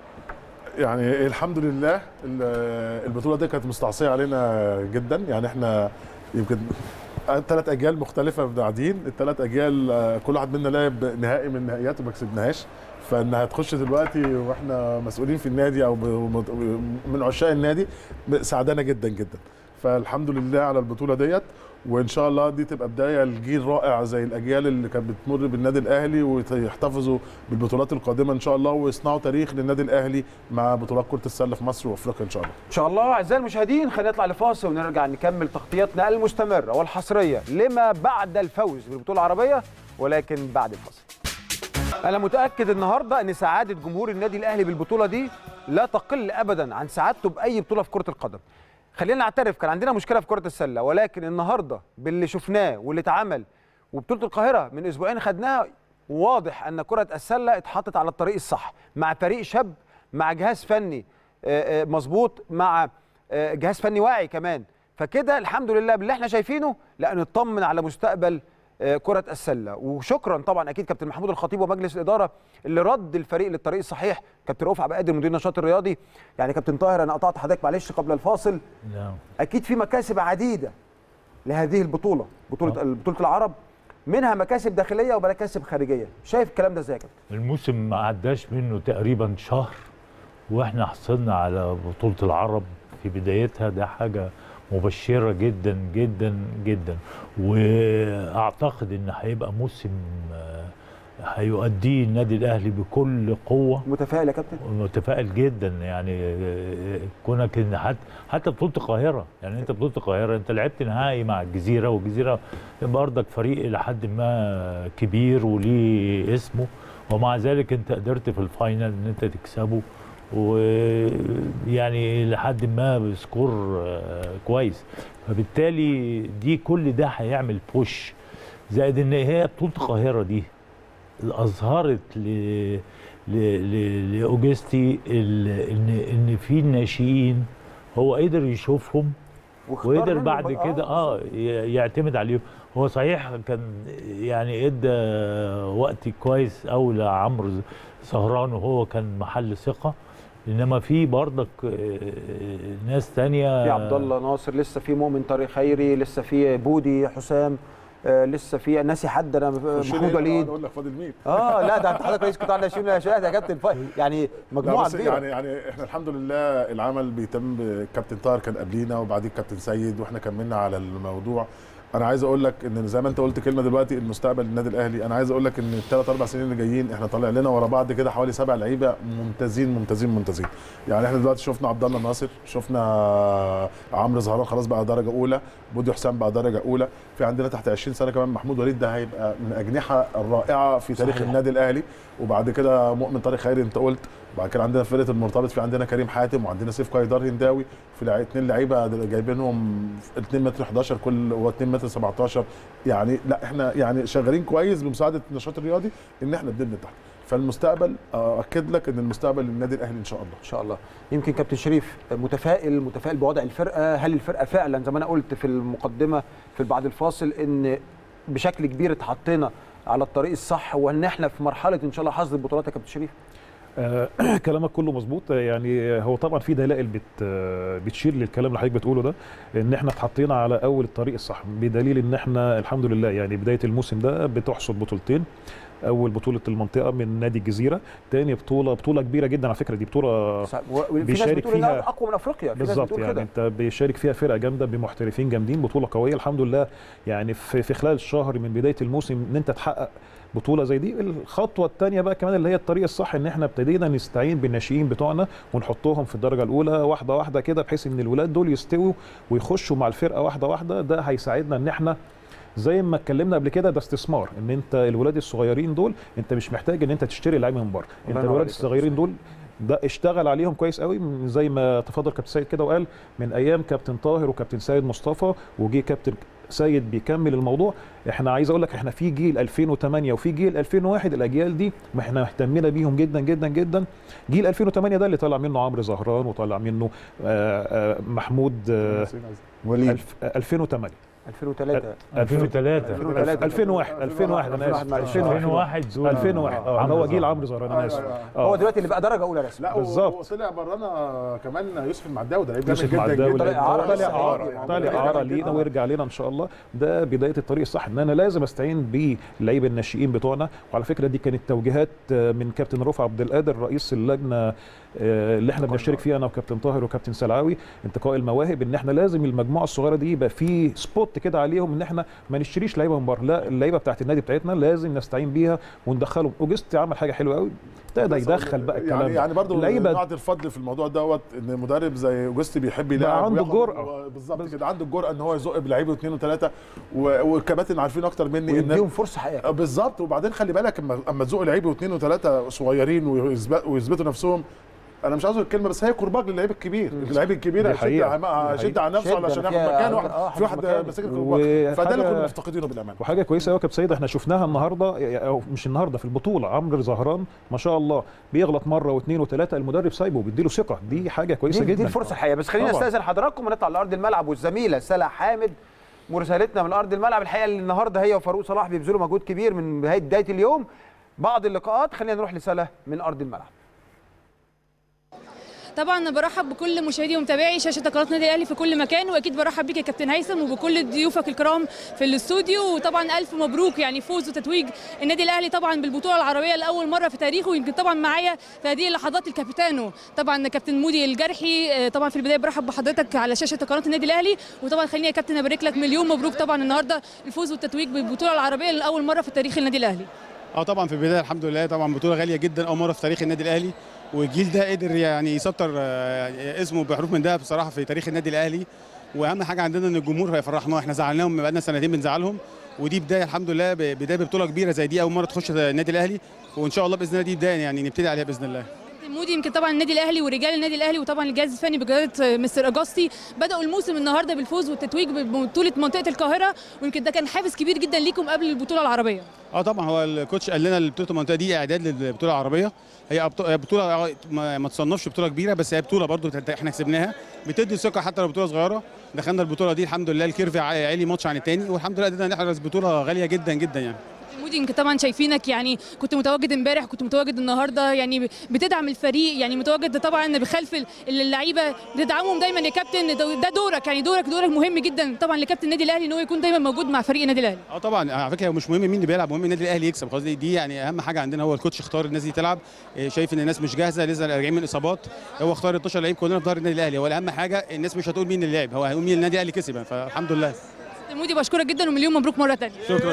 يعني الحمد لله ال- البطوله دي كانت مستعصيه علينا جدا يعني احنا يمكن ثلاث اجيال مختلفه قاعدين الثلاث اجيال آه، كل واحد منا لعب نهائي من النهائيات وما كسبناهاش فانها تخش دلوقتي واحنا مسؤولين في النادي او ب- من عشاق النادي سعدانا جدا جدا فالحمد لله على البطوله ديت وان شاء الله دي تبقى بدايه لجيل رائع زي الاجيال اللي كانت بتمر بالنادي الاهلي ويحتفظوا بالبطولات القادمه ان شاء الله ويصنعوا تاريخ للنادي الاهلي مع بطولات كره السله في مصر وافريقيا ان شاء الله ان شاء الله اعزائي المشاهدين خلينا نطلع لفاصل ونرجع نكمل تغطياتنا المستمره والحصريه لما بعد الفوز بالبطوله العربيه ولكن بعد الفاصل انا متاكد النهارده ان سعاده جمهور النادي الاهلي بالبطوله دي لا تقل ابدا عن سعادته باي بطوله في كره القدم خلينا نعترف كان عندنا مشكله في كره السله ولكن النهارده باللي شفناه واللي اتعمل وبطوله القاهره من اسبوعين خدناها واضح ان كره السله اتحطت على الطريق الصح مع فريق شاب مع جهاز فني آه، آه، مظبوط مع آه، جهاز فني واعي كمان فكده الحمد لله باللي احنا شايفينه لا نطمن على مستقبل آه، كرة السلة وشكرا طبعا أكيد كابتن محمود الخطيب ومجلس الإدارة اللي رد الفريق للطريق الصحيح كابتن رؤوف عبد القادر مدير النشاط الرياضي يعني كابتن طاهر أنا قطعت حضرتك معلش قبل الفاصل نعم أكيد في مكاسب عديدة لهذه البطولة بطولة بطولة العرب منها مكاسب داخلية ومكاسب خارجية شايف الكلام ده ازاي يا كابتن الموسم ما عداش منه تقريبا شهر واحنا حصلنا على بطولة العرب في بدايتها ده حاجة مبشرة جدا جدا جدا واعتقد ان هيبقى موسم آه، هيؤديه النادي الاهلي بكل قوة متفائل يا كابتن متفائل جدا يعني آه، كونك ان حتى حتى بطوله القاهره يعني انت بطوله القاهره انت لعبت نهائي مع الجزيره والجزيره برضك فريق الى حد ما كبير وليه اسمه ومع ذلك انت قدرت في الفاينل ان انت تكسبه ويعني لحد ما بسكور آه، كويس فبالتالي دي كل ده هيعمل بوش زائد ان هي بطوله القاهره دي اظهرت ل ل ل لاوجستي ال- ان ان في الناشئين هو قدر يشوفهم واختار وقدر منه بعد بقى- كده اه ي- يعتمد عليهم هو صحيح كان يعني ادى وقت كويس قوي لعمرو سهران وهو كان محل ثقه انما في برضك آه، ناس تانية في عبد الله ناصر لسه في مؤمن طارق خيري لسه في بودي حسام آه لسه في ناسي حد انا محمود وليد اقول لك فاضل مين اه لا ده انت حضرتك رئيس قطاع الناشئين يا شاهد يا كابتن ف- يعني لا مجموعه بس كبيره يعني يعني احنا الحمد لله العمل بيتم كابتن طاهر كان قبلينا وبعدين كابتن سيد واحنا كملنا على الموضوع انا عايز اقول لك ان زي ما انت قلت كلمه دلوقتي المستقبل النادي الاهلي انا عايز اقول لك ان الثلاث اربع سنين اللي جايين احنا طالع لنا ورا بعض كده حوالي سبع لعيبه ممتازين ممتازين ممتازين يعني احنا دلوقتي شفنا عبد الله ناصر شفنا عمرو زهران خلاص بقى درجه اولى بودي حسام بقى درجه اولى في عندنا تحت 20 سنه كمان محمود وليد ده هيبقى من الاجنحه الرائعه في تاريخ صحيح. النادي الاهلي وبعد كده مؤمن طارق خيري انت قلت وبعد كده عندنا فرقه المرتبط في عندنا كريم حاتم وعندنا سيف قايدار هنداوي في لع- اتنين لعيبه جايبينهم 2 متر 11 كل و 2 متر 17 يعني لا احنا يعني شغالين كويس بمساعده النشاط الرياضي ان احنا بنبني تحت فالمستقبل اكد لك ان المستقبل للنادي الاهلي ان شاء الله ان شاء الله يمكن كابتن شريف متفائل متفائل بوضع الفرقه هل الفرقه فعلا زي ما انا قلت في المقدمه في بعد الفاصل ان بشكل كبير اتحطينا على الطريق الصح وان احنا في مرحله ان شاء الله حصد البطولات يا كابتن شريف آه، كلامك كله مظبوط يعني هو طبعا في دلائل بت آه، بتشير للكلام اللي حضرتك بتقوله ده ان احنا اتحطينا على اول الطريق الصح بدليل ان احنا الحمد لله يعني بدايه الموسم ده بتحصد بطولتين اول بطوله المنطقه من نادي الجزيره تاني بطوله بطوله كبيره جدا على فكره دي بطوله صح. و- وفي ناس بيشارك بتقول انها فيها- اقوى من افريقيا في ناس بالظبط بتقول يعني كده انت بيشارك فيها فرقه جامده بمحترفين جامدين بطوله قويه الحمد لله يعني في, في خلال الشهر من بدايه الموسم ان انت تحقق بطوله زي دي الخطوه الثانيه بقى كمان اللي هي الطريق الصح ان احنا ابتدينا نستعين بالناشئين بتوعنا ونحطهم في الدرجه الاولى واحده واحده كده بحيث ان الولاد دول يستووا ويخشوا مع الفرقه واحده واحده ده هيساعدنا ان احنا زي ما اتكلمنا قبل كده ده استثمار ان انت الولاد الصغيرين دول انت مش محتاج ان انت تشتري لعيبه من بره انت ينور الولاد عليك يا الصغيرين دول ده اشتغل عليهم كويس قوي من زي ما تفضل كابتن سيد كده وقال من ايام كابتن طاهر وكابتن سيد مصطفى وجي كابتن سيد بيكمل الموضوع احنا عايز اقول لك احنا في جيل 2008 وفي جيل 2001 الاجيال دي ما احنا اهتمينا بيهم جدا جدا جدا جيل 2008 ده اللي طلع منه عمرو زهران وطلع منه آه، آه، محمود آه، وليد الف- آه، 2008 2003 2003 2003 2001 2001 انا اسف 2001 2001 دول 2001 اه عمرو هو جيل زهران. عمرو زهران انا اسف هو اه دلوقتي اللي بقى درجه اولى رسمي لا بالظبط. وطلع برانا كمان يوسف المعداوي ده لعيب جامد يوسف جدا معداوي جدا طالع إعارة طالع بس اعاره عادي. طالع اعاره لينا ويرجع لنا ان شاء الله ده بدايه الطريق الصح ان انا لازم استعين باللعيبه الناشئين بتوعنا وعلى فكره دي كانت توجيهات آه، من كابتن رفع عبد القادر رئيس اللجنه آه، اللي احنا بنشترك فيها انا وكابتن طاهر وكابتن سلعاوي انتقاء المواهب ان احنا لازم المجموعه الصغيره دي يبقى في سبوت كده عليهم ان احنا ما نشتريش لعيبه من بره لا اللعيبه بتاعت النادي بتاعتنا لازم نستعين بيها وندخلهم اوجست عمل حاجه حلوه قوي ابتدى يدخل بقى الكلام يعني ده. يعني برضه اللعيبه نعطي الفضل في الموضوع دوت ان مدرب زي اوجستي بيحب يلاعب بقى عنده وياخد- الجرأة. بالظبط كده عنده الجرأه ان هو يزق بلعيبه اثنين وثلاثه والكباتن عارفين اكتر مني ان ويديهم فرصه حقيقيه آه، بالظبط وبعدين خلي بالك اما اما تزق لعيبه واثنين وثلاثه صغيرين ويثبت- ويثبتوا نفسهم انا مش عاوز أقول الكلمه بس هي كرباج للعيب الكبير اللعيب الكبير دي هيشد حقيقة. على- دي هيشد على نفسه شدة علشان ياخد فيها- مكان واحد آه، في واحد مكان. ماسك الكرباج فده اللي وحاجة- كنا مفتقدينه بالامانه وحاجه كويسه قوي يا كابتن سيد احنا شفناها النهارده او مش النهارده في البطوله عمرو زهران ما شاء الله بيغلط مره واثنين وثلاثه المدرب سايبه وبيديله ثقه دي حاجه كويسه دي, جدا دي الفرصه الحقيقيه بس خلينا طبعاً. نستاذن حضراتكم ونطلع لارض الملعب والزميله سلا حامد مرسلتنا من ارض الملعب الحقيقه اللي النهارده هي وفاروق صلاح بيبذلوا مجهود كبير من بدايه بدايه اليوم بعض اللقاءات خلينا نروح لسلا من ارض الملعب طبعا برحب بكل مشاهدي ومتابعي شاشه قناه النادي الاهلي في كل مكان واكيد برحب بيك يا كابتن هيثم وبكل ضيوفك الكرام في الاستوديو وطبعا الف مبروك يعني فوز وتتويج النادي الاهلي طبعا بالبطوله العربيه لاول مره في تاريخه ويمكن طبعا معايا في هذه اللحظات الكابيتانو طبعا كابتن مودي الجرحي آه، طبعا في البدايه برحب بحضرتك على شاشه قناه النادي الاهلي وطبعا خليني يا كابتن ابارك لك مليون مبروك طبعا النهارده الفوز والتتويج بالبطوله العربيه لاول مره في تاريخ النادي الاهلي اه طبعا في البدايه الحمد لله طبعا بطوله غاليه جدا اول مره في تاريخ النادي الاهلي والجيل ده قدر يعني يسطر آه، اسمه بحروف من دهب بصراحه في تاريخ النادي الاهلي واهم حاجه عندنا ان الجمهور هيفرحنا احنا زعلناهم بقالنا سنتين بنزعلهم ودي بدايه الحمد لله ب- بدايه ببطوله كبيره زي دي اول مره تخش النادي الاهلي وان شاء الله باذن الله دي بدايه يعني نبتدي عليها باذن الله كابتن مودي يمكن طبعا النادي الاهلي ورجال النادي الاهلي وطبعا الجهاز الفني بقياده مستر اجاستي بداوا الموسم النهارده بالفوز والتتويج ببطوله منطقه القاهره ويمكن ده كان حافز كبير جدا ليكم قبل البطوله العربيه اه طبعا هو الكوتش قال لنا بطوله المنطقه دي اعداد للبطوله العربيه هي أبط- هي بطوله ما ما تصنفش بطوله كبيره بس هي بطوله برضو بت- احنا كسبناها بتدي ثقه حتى لو بطوله صغيره دخلنا البطوله دي الحمد لله الكيرف ع- عالي ماتش عن التاني والحمد لله قدرنا نحرز بطوله غاليه جدا جدا يعني مودي يمكن طبعا شايفينك يعني كنت متواجد امبارح كنت متواجد النهارده يعني بتدعم الفريق يعني متواجد طبعا بخلف ال- اللعيبه بتدعمهم دايما يا كابتن ده ده دورك يعني دورك دورك مهم جدا طبعا لكابتن النادي الاهلي ان هو يكون دايما موجود مع فريق النادي الاهلي اه طبعا على فكره هو مش مهم مين اللي بيلعب مهم النادي الاهلي يكسب خلاص دي, دي يعني اهم حاجه عندنا هو الكوتش اختار الناس دي تلعب إيه، شايف ان الناس مش جاهزه لسه راجعين من الاصابات هو اختار 12 لعيب كلنا في ظهر النادي الاهلي هو اهم حاجه الناس مش هتقول مين اللي لعب هو هيقول مين النادي الاهلي كسب فالحمد لله مودي بشكرك جدا ومليون مبروك مره ثانيه شكرا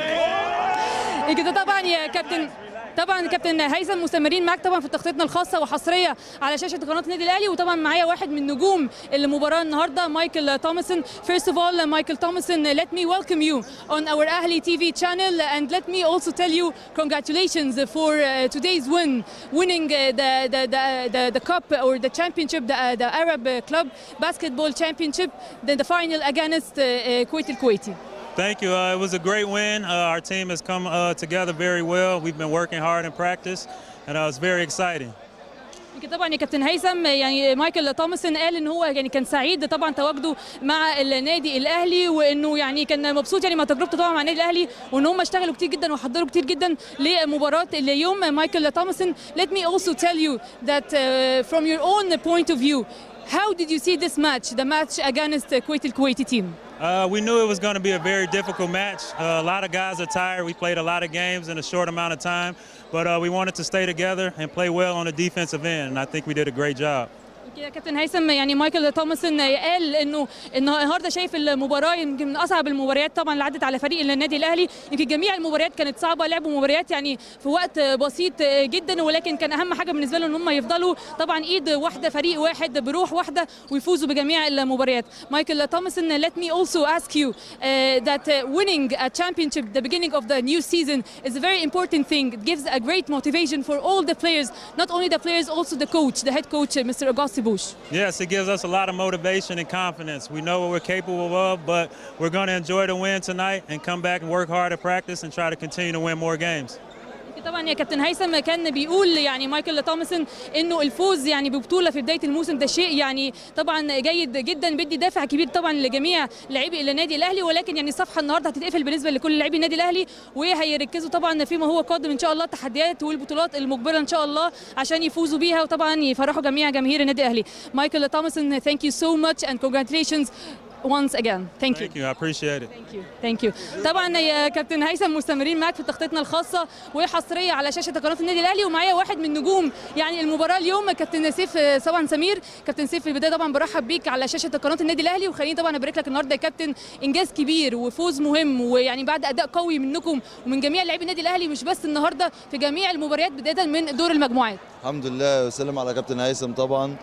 كده طبعا يا كابتن طبعا كابتن هيثم مستمرين معاك طبعا في تغطيتنا الخاصه وحصريه على شاشه قناه النادي الاهلي وطبعا معايا واحد من نجوم المباراه النهارده مايكل توماسون first of all Michael Thomason let me welcome you on our Ahli TV channel and let me also tell you congratulations for uh, today's win winning uh, the, the, the, the, the cup or the championship the, uh, the Arab Club basketball championship then the final against uh, uh, Kuwait al-Kuwaiti Thank you. Uh, it was a great win. Uh, our team has come uh, together very well. We've been working hard in practice, and uh, it's very exciting. يمكن طبعا يا كابتن هيثم يعني مايكل توماسون قال ان هو يعني كان سعيد طبعا تواجده مع النادي الاهلي وانه يعني كان مبسوط يعني مع تجربته طبعا مع النادي الاهلي وان هم اشتغلوا كتير جدا وحضروا كتير جدا لمباراه اليوم مايكل توماسون let me also tell you that uh, from your own point of view how did you see this match the match against uh, Kuwait al-Kuwaiti team Uh, we knew it was going to be a very difficult match. Uh, a lot of guys are tired. We played a lot of games in a short amount of time, but uh, we wanted to stay together and play well on the defensive end, and I think we did a great job. كده كابتن هيثم يعني مايكل توماسون قال انه النهارده شايف المباراه يمكن من اصعب المباريات طبعا اللي عدت على فريق النادي الاهلي يمكن جميع المباريات كانت صعبه لعبوا مباريات يعني في وقت بسيط جدا ولكن كان اهم حاجه بالنسبه لهم ان هم يفضلوا طبعا ايد واحده فريق واحد بروح واحده ويفوزوا بجميع المباريات مايكل توماسون let me also ask you uh, that uh, winning a championship the beginning of the new season is a very important thing it gives a great motivation for all the players not only the players also the coach the head coach uh, Mr. Augusty Bush Yes, it gives us a lot of motivation and confidence. We know what we're capable of, but we're going to enjoy the win tonight and come back and work hard at practice and try to continue to win more games. طبعا يا كابتن هيثم كان بيقول يعني مايكل توماسون انه الفوز يعني ببطوله في بدايه الموسم ده شيء يعني طبعا جيد جدا بيدي دافع كبير طبعا لجميع لاعبي النادي الاهلي ولكن يعني الصفحه النهارده هتتقفل بالنسبه لكل لاعبي النادي الاهلي وهيركزوا طبعا فيما هو قادم ان شاء الله التحديات والبطولات المقبله ان شاء الله عشان يفوزوا بيها وطبعا يفرحوا جميع جماهير النادي الاهلي مايكل توماسون thank you so much and congratulations once again thank you Thank you. I appreciate it. ثانك يو ثانك يو طبعا يا كابتن هيثم مستمرين معاك في تغطيتنا الخاصه وحصريه على شاشه قناه النادي الاهلي ومعايا واحد من نجوم يعني المباراه اليوم كابتن سيف طبعا سمير كابتن سيف في البدايه طبعا برحب بيك على شاشه قناه النادي الاهلي وخليني طبعا ابارك لك النهارده يا كابتن انجاز كبير وفوز مهم ويعني بعد اداء قوي منكم ومن جميع لاعبي النادي الاهلي مش بس النهارده في جميع المباريات بدايه من دور المجموعات الحمد لله وسلم على كابتن هيثم طبعا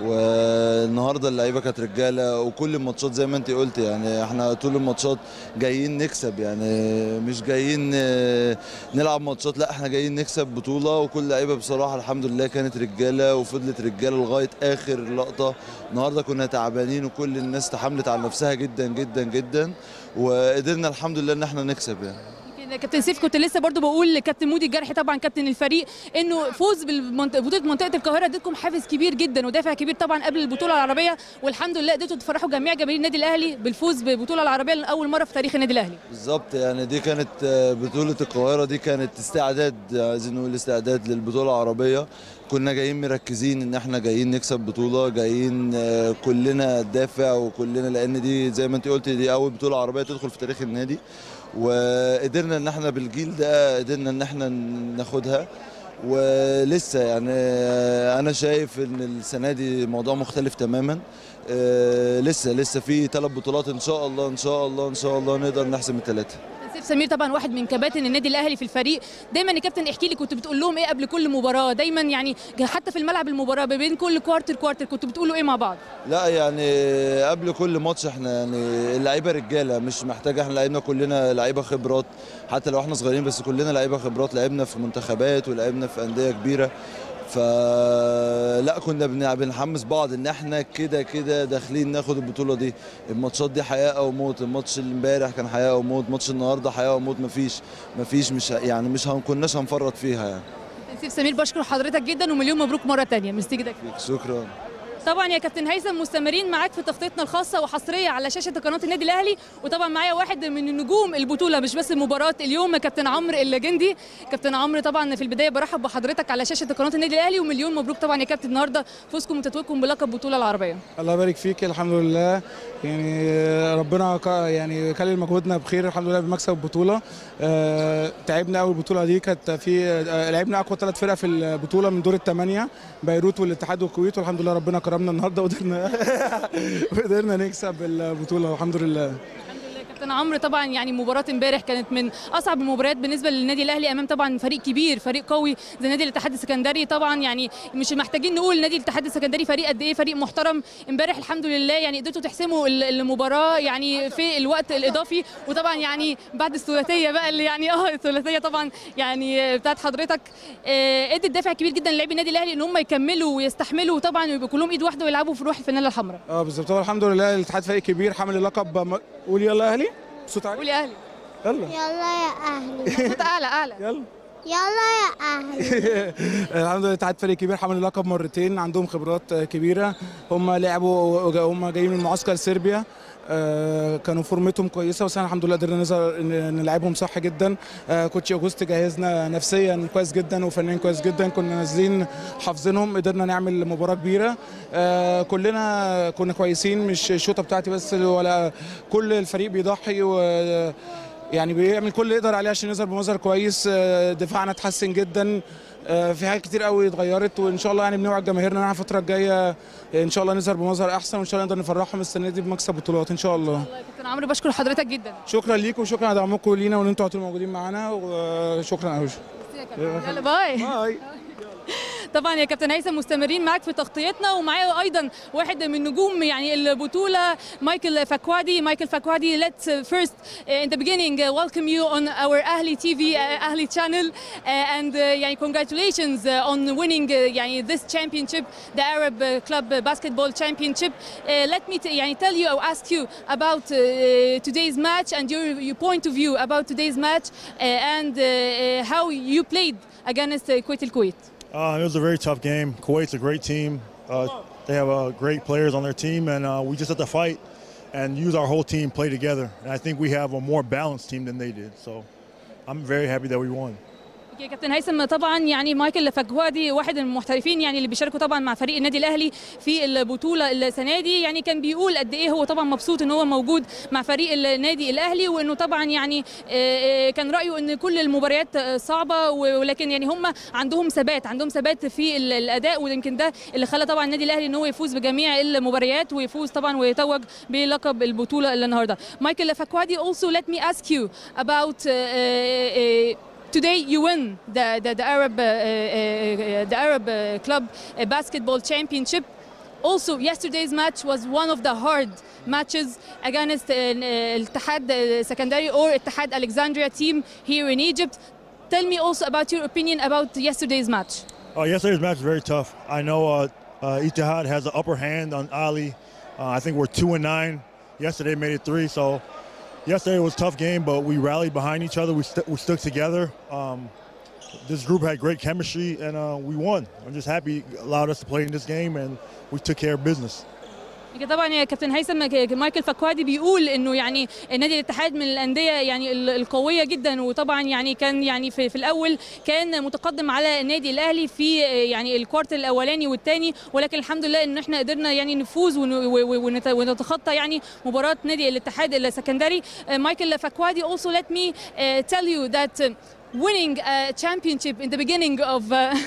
والنهارده اللعيبه كانت رجاله وكل الماتشات زي ما انت قلت يعني احنا طول الماتشات جايين نكسب يعني مش جايين آه، نلعب ماتشات لا احنا جايين نكسب بطوله وكل لعيبه بصراحه الحمد لله كانت رجاله وفضلت رجاله لغايه اخر لقطه النهارده كنا تعبانين وكل الناس تحملت على نفسها جدا جدا جدا وقدرنا الحمد لله ان احنا نكسب يعني يمكن كابتن سيف كنت لسه برضو بقول لكابتن مودي الجرحي طبعا كابتن الفريق انه فوز ببطوله منطقه القاهره ادتكم حافز كبير جدا ودافع كبير طبعا قبل البطوله العربيه والحمد لله قدرتوا تفرحوا جميع جماهير النادي الاهلي بالفوز بالبطوله العربيه لاول مره في تاريخ النادي الاهلي بالظبط يعني دي كانت آه، بطولة القاهرة دي كانت استعداد عايزين نقول استعداد للبطولة العربية كنا جايين مركزين ان احنا جايين نكسب بطولة جايين آه، كلنا دافع وكلنا لان دي زي ما انت قلت دي اول بطولة عربية تدخل في تاريخ النادي وقدرنا ان احنا بالجيل ده قدرنا ان احنا ناخدها ولسه يعني آه، انا شايف ان السنه دي موضوع مختلف تماما آه، لسه لسه في ثلاث بطولات ان شاء الله ان شاء الله ان شاء الله نقدر نحسم الثلاثه سيف سمير طبعا واحد من كباتن النادي الاهلي في الفريق دايما يا كابتن احكي لي كنت بتقول لهم ايه قبل كل مباراه دايما يعني حتى في الملعب المباراه ما بين كل كوارتر كوارتر كنتوا بتقولوا ايه مع بعض لا يعني قبل كل ماتش احنا يعني اللعيبه رجاله مش محتاجه احنا لعيبنا كلنا لعيبه خبرات حتى لو احنا صغيرين بس كلنا لعيبه خبرات لعبنا في منتخبات ولعبنا في انديه كبيره فلا كنا بن- بنحمس بعض ان احنا كده كده داخلين ناخد البطوله دي الماتشات دي حياه او موت الماتش اللي امبارح كان حياه او موت ماتش النهارده حياه او موت مفيش مفيش مش يعني مش هنكوناش هنفرط فيها يعني سيف سمير بشكر حضرتك جدا ومليون مبروك مره ثانيه ميرسي جدا شكرا طبعا يا كابتن هيثم مستمرين معاك في تغطيتنا الخاصه وحصريه على شاشه قناه النادي الاهلي وطبعا معايا واحد من نجوم البطوله مش بس المباراه اليوم كابتن عمرو اللجندي كابتن عمرو طبعا في البدايه برحب بحضرتك على شاشه قناه النادي الاهلي ومليون مبروك طبعا يا كابتن النهارده فوزكم وتتويجكم بلقب بطوله العربيه الله يبارك فيك الحمد لله يعني ربنا ك- يعني كلل مجهودنا بخير الحمد لله بمكسب البطوله آه، تعبنا قوي البطوله دي كانت في آه، لعبنا اقوى ثلاث فرق في البطوله من دور الثمانيه بيروت والاتحاد والكويت والحمد لله ربنا كرمنا النهارده وقدرنا وقدرنا نكسب البطوله والحمد لله كابتن عمرو طبعا يعني مباراه امبارح كانت من اصعب المباريات بالنسبه للنادي الاهلي امام طبعا فريق كبير فريق قوي زي نادي الاتحاد السكندري طبعا يعني مش محتاجين نقول نادي الاتحاد السكندري فريق قد ايه فريق محترم امبارح الحمد لله يعني قدرتوا تحسموا ال- المباراه يعني في الوقت الاضافي وطبعا يعني بعد الثلاثيه بقى اللي يعني اه الثلاثيه طبعا يعني بتاعت حضرتك آه، ادت دافع كبير جدا للاعبي النادي الاهلي ان هم يكملوا ويستحملوا طبعا ويبقوا كلهم ايد واحده ويلعبوا في روح الفانيلا الحمراء اه بالظبط هو الحمد لله الاتحاد فريق كبير حامل اللقب م- قول يلا يا اهلي بصوت عالي قول يا اهلي يلا يلا يا اهلي صوت اعلى اعلى يلا يلا يا اهلي الحمد لله الاتحاد فريق كبير حامل اللقب مرتين عندهم خبرات آه، كبيره هم لعبوا هم جايين من معسكر صربيا آه، كانوا فورمتهم كويسه بس احنا الحمد لله قدرنا نظهر ن- نلعبهم صح جدا آه، كوتش اوجوست جهزنا نفسيا كويس جدا وفنيا كويس جدا كنا نازلين حافظينهم قدرنا نعمل مباراه كبيره آه، كلنا كنا كويسين مش الشوطه بتاعتي بس ولا كل الفريق بيضحي و يعني بيعمل كل اللي يقدر عليه عشان يظهر بمظهر كويس آه، دفاعنا اتحسن جدا آه، في حاجات كتير قوي اتغيرت وان شاء الله يعني بنوعد جماهيرنا ان احنا الفتره الجايه ان شاء الله نظهر بمظهر احسن وان شاء الله نقدر نفرحهم السنه دي بمكسب بطولات ان شاء الله كابتن عمرو بشكر حضرتك جدا شكرا ليكم وشكرا على دعمكم لينا وان انتوا هتبقوا موجودين معانا وشكرا قوي يلا باي باي طبعا يا كابتن هيثم مستمرين معاك في تغطيتنا ومعايا ايضا واحد من نجوم يعني البطوله مايكل فاكوادي مايكل فاكوادي let's uh, first uh, in the beginning uh, welcome you on our Ahli TV uh, Ahli channel uh, and uh, يعني congratulations uh, on winning uh, يعني this championship the Arab uh, Club Basketball Championship uh, let me t- يعني tell you or ask you about uh, today's match and your, your point of view about today's match uh, and uh, uh, how you played against uh, Kuwait al-Kuwait Uh, it was a very tough game. Kuwait's a great team. Uh, they have uh, great players on their team, and uh, we just have to fight and use our whole team, play together. And I think we have a more balanced team than they did. So I'm very happy that we won. يا كابتن هيثم طبعا يعني مايكل فاكوادي واحد من المحترفين يعني اللي بيشاركوا طبعا مع فريق النادي الاهلي في البطوله السنه دي يعني كان بيقول قد ايه هو طبعا مبسوط ان هو موجود مع فريق النادي الاهلي وانه طبعا يعني آه، آه، كان رايه ان كل المباريات آه، صعبه ولكن يعني هم عندهم ثبات عندهم ثبات في ال- الاداء ويمكن ده اللي خلى طبعا النادي الاهلي ان هو يفوز بجميع المباريات ويفوز طبعا ويتوج بلقب البطوله اللي النهارده مايكل فاكوادي also let me ask you about uh, uh, Today you win the the, the Arab uh, uh, the Arab uh, Club uh, Basketball Championship. Also, yesterday's match was one of the hard matches against uh, uh, Ittihad uh, Secondary or Ittihad Alexandria team here in Egypt. Tell me also about your opinion about yesterday's match. Uh, yesterday's match was very tough. I know uh, uh, Etihad has the upper hand on Ali. Uh, I think we're two and nine. Yesterday made it three, so yesterday was a tough game, but we rallied behind each other. We, st- we stuck together. Um, this group had great chemistry, and uh, we won. I'm just happy it allowed us to play in this game, and we took care of business. يمكن طبعا يا كابتن هيثم ك- مايكل فكوادي بيقول انه يعني نادي الاتحاد من الانديه يعني ال- القويه جدا وطبعا يعني كان يعني في, في الاول كان متقدم على النادي الاهلي في يعني الكوارتر الاولاني والثاني ولكن الحمد لله ان احنا قدرنا يعني نفوز ون- و- و- ونت- ونتخطى يعني مباراه نادي الاتحاد السكندري مايكل فكوادي also let me uh, tell you that uh, winning a championship in the beginning of uh,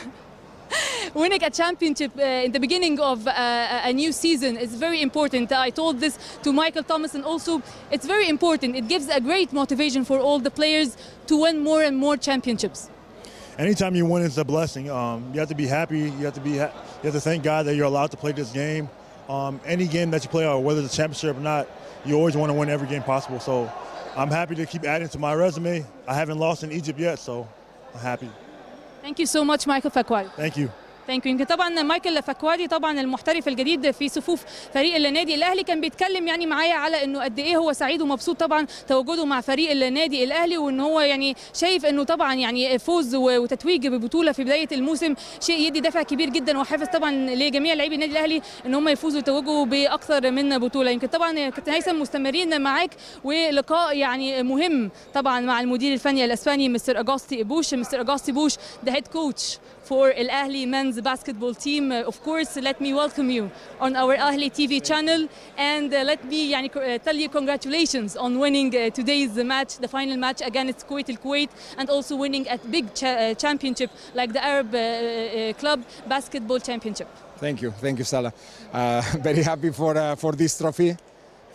winning a championship uh, in the beginning of uh, a new season is very important. I told this to Michael Thomas and also it's very important. It gives a great motivation for all the players to win more and more championships. anytime you win, it's a blessing. Um, you have to be happy. You have to be. Ha- you have to thank God that you're allowed to play this game. Um, any game that you play, or whether it's a championship or not, you always want to win every game possible. So, I'm happy to keep adding to my resume. I haven't lost in Egypt yet, so I'm happy. Thank you so much Michael Fakwadi. Thank you. ثانك يو يمكن طبعا مايكل فكوادي طبعا المحترف الجديد في صفوف فريق النادي الاهلي كان بيتكلم يعني معايا على انه قد ايه هو سعيد ومبسوط طبعا تواجده مع فريق النادي الاهلي وان هو يعني شايف انه طبعا يعني فوز و- وتتويج ببطوله في بدايه الموسم شيء يدي دافع كبير جدا وحافز طبعا لجميع لاعبي النادي الاهلي ان هم يفوزوا ويتوجوا باكثر من بطوله يمكن طبعا يا كابتن هيثم مستمرين معاك ولقاء يعني مهم طبعا مع المدير الفني الاسباني مستر اجاستي بوش مستر اجاستي بوش the head coach for Al Ahli men's basketball team. Uh, of course, let me welcome you on our Ahli TV channel and uh, let me يعني, uh, tell you congratulations on winning uh, today's match, the final match against Kuwait Al Kuwait, and also winning a big cha- uh, championship like the Arab uh, uh, Club Basketball Championship. Thank you, thank you, Salah. Uh, very happy for uh, for this trophy.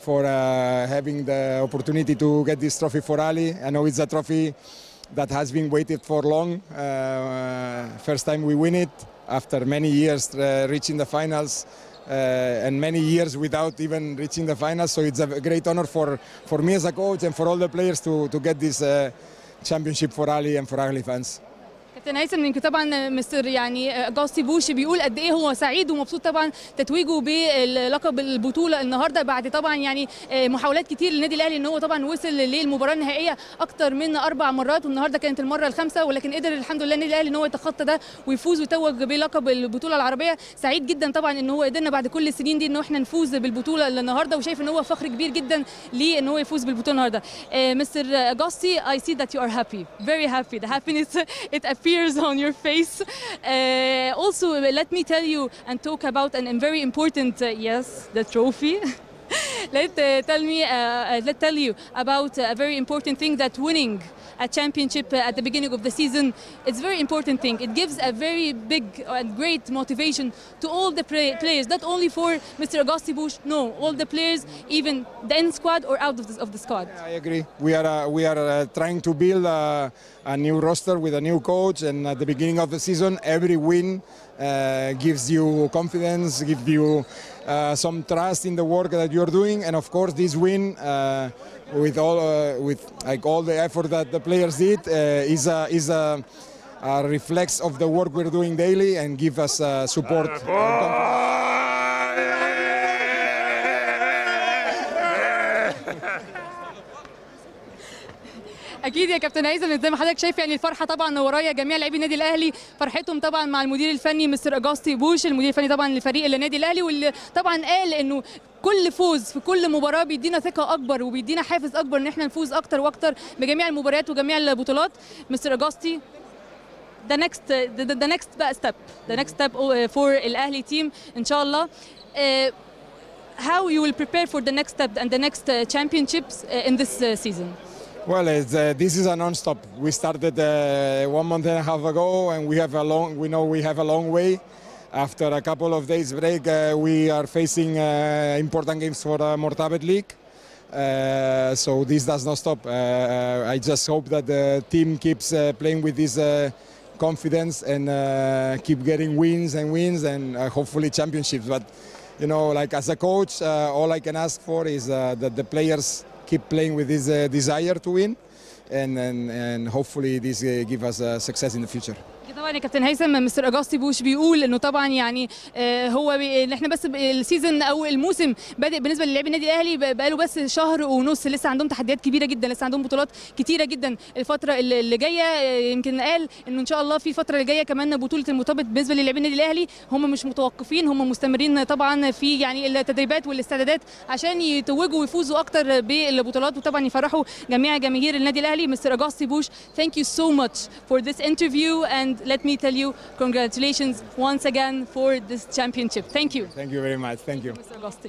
for uh, having the opportunity to get this trophy for Ali. I know it's a trophy that has been waited for long. Uh, first time we win it after many years uh, reaching the finals. Uh, and many years without even reaching the finals, so it's a great honor for, for me as a coach and for all the players to, to get this uh, championship for Ali and for Ali fans. كابتن هيثم يمكن طبعا مستر يعني جاستي بوش بيقول قد ايه هو سعيد ومبسوط طبعا تتويجه بلقب البطوله النهارده بعد طبعا يعني محاولات كتير للنادي الاهلي ان هو طبعا وصل للمباراه النهائيه اكتر من اربع مرات والنهارده كانت المره الخامسه ولكن قدر الحمد لله النادي الاهلي ان هو يتخطى ده ويفوز ويتوج بلقب البطوله العربيه سعيد جدا طبعا ان هو قدرنا بعد كل السنين دي ان احنا نفوز بالبطوله النهارده وشايف ان هو فخر كبير جدا ليه ان هو يفوز بالبطوله النهارده مستر جاستي I see that you are happy very happy the happiness it appears on your face. Uh, also, let me tell you and talk about an, a very important, uh, yes, the trophy. let uh, tell me, let tell you about a very important thing that winning a championship at the beginning of the season it's a very important thing it gives a very big and great motivation to all the play players not only for mr augusti bush no all the players even the end squad or out of the, of the squad i agree we are uh, we are uh, trying to build uh, a new roster with a new coach and at the beginning of the season every win gives you confidence gives you uh, some trust in the work that you're doing, and of course, this win uh, with all uh, with like all the effort that the players did is a is a, a reflex of the work we're doing daily and give us support. اكيد يا كابتن هيثم زي ما حضرتك شايف يعني الفرحه طبعا ورايا جميع لاعبي النادي الاهلي فرحتهم طبعا مع المدير الفني مستر اجاستي بوش المدير الفني طبعا لفريق النادي الاهلي واللي طبعا قال انه كل فوز في كل مباراه بيدينا ثقه اكبر وبيدينا حافز اكبر ان احنا نفوز اكتر واكتر بجميع المباريات وجميع البطولات مستر اجاستي the next the, the, the next بقى step the next step for الاهلي team ان شاء الله uh, how you will prepare for the next step and the next uh, championships uh, in this uh, season Well, it's, uh, this is a non-stop. We started uh, one month and a half ago, and we have a long. We know we have a long way. After a couple of days break, uh, we are facing uh, important games for the Mortabet League. Uh, so this does not stop. Uh, I just hope that the team keeps uh, playing with this uh, confidence and uh, keep getting wins and wins and uh, hopefully championships. But you know, like as a coach, uh, all I can ask for is uh, that the players keep playing with this uh, desire to win, and and, and hopefully this uh, give us uh, success in the future. طبعا يا كابتن هيثم مستر اجاستي بوش بيقول انه طبعا يعني آه هو بي... ان احنا بس السيزون او الموسم بادئ بالنسبه للاعبي النادي الاهلي بقى له بس شهر ونص لسه عندهم تحديات كبيره جدا لسه عندهم بطولات كتيره جدا الفتره اللي اللي جايه آه، يمكن قال انه ان شاء الله في الفتره اللي جايه كمان بطوله المرتبط بالنسبه للاعبي النادي الاهلي هم مش متوقفين هم مستمرين طبعا في يعني التدريبات والاستعدادات عشان يتوجوا ويفوزوا اكتر بالبطولات وطبعا يفرحوا جميع جماهير النادي الاهلي مستر اجاستي بوش thank you so much for this interview and let me tell you congratulations once again for this championship thank you Thank you very much. Thank you. مستر اجاستي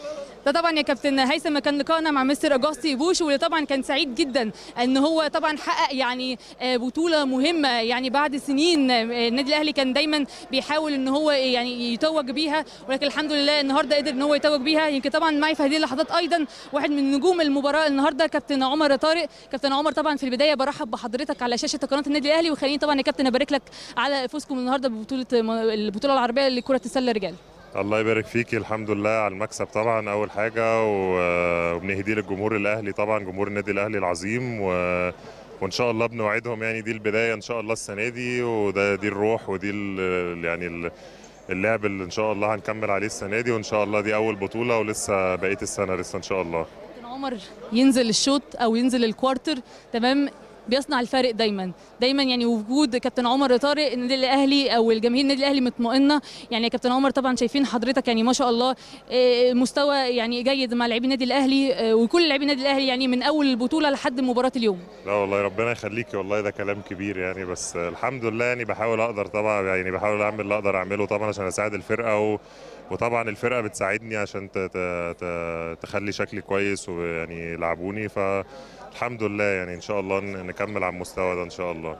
ده طبعا يا كابتن هيثم كان لقائنا مع مستر اجاستي بوش واللي طبعا كان سعيد جدا ان هو طبعا حقق يعني آه، بطوله مهمه يعني بعد سنين آه، النادي الاهلي كان دايما بيحاول ان هو يعني يتوج بيها ولكن الحمد لله النهارده قدر ان هو يتوج بيها يمكن طبعا معي في هذه اللحظات ايضا واحد من نجوم المباراه النهارده كابتن عمر طارق كابتن عمر طبعا في البدايه برحب بحضرتك على شاشه قناه النادي الاهلي وخليني طبعا يا كابتن ابارك لك على فوزكم النهارده ببطوله البطوله العربيه لكره السله رجال الله يبارك فيكي الحمد لله على المكسب طبعا اول حاجه و- وبنهديه للجمهور الاهلي طبعا جمهور النادي الاهلي العظيم و... وان شاء الله بنوعدهم يعني دي البدايه ان شاء الله السنه دي وده دي الروح ودي ال... يعني ال- اللعب اللي ان شاء الله هنكمل عليه السنه دي وان شاء الله دي اول بطوله ولسه بقيه السنه لسه ان شاء الله كابتن عمر ينزل الشوط او ينزل الكوارتر تمام بيصنع الفارق دايما دايما يعني وجود كابتن عمر طارق النادي الاهلي او الجماهير النادي الاهلي مطمئنه يعني يا كابتن عمر طبعا شايفين حضرتك يعني ما شاء الله آه، مستوى يعني جيد مع لاعبي النادي الاهلي آه، وكل لاعبي النادي الاهلي يعني من اول البطوله لحد مباراه اليوم لا والله ربنا يخليكي والله ده كلام كبير يعني بس الحمد لله يعني بحاول اقدر طبعا يعني بحاول اعمل اللي اقدر اعمله طبعا عشان اساعد الفرقه و... وطبعا الفرقه بتساعدني عشان ت... ت... ت... تخلي شكلي كويس ويعني يلعبوني فالحمد لله يعني ان شاء الله ن- نكمل على المستوى ده ان شاء الله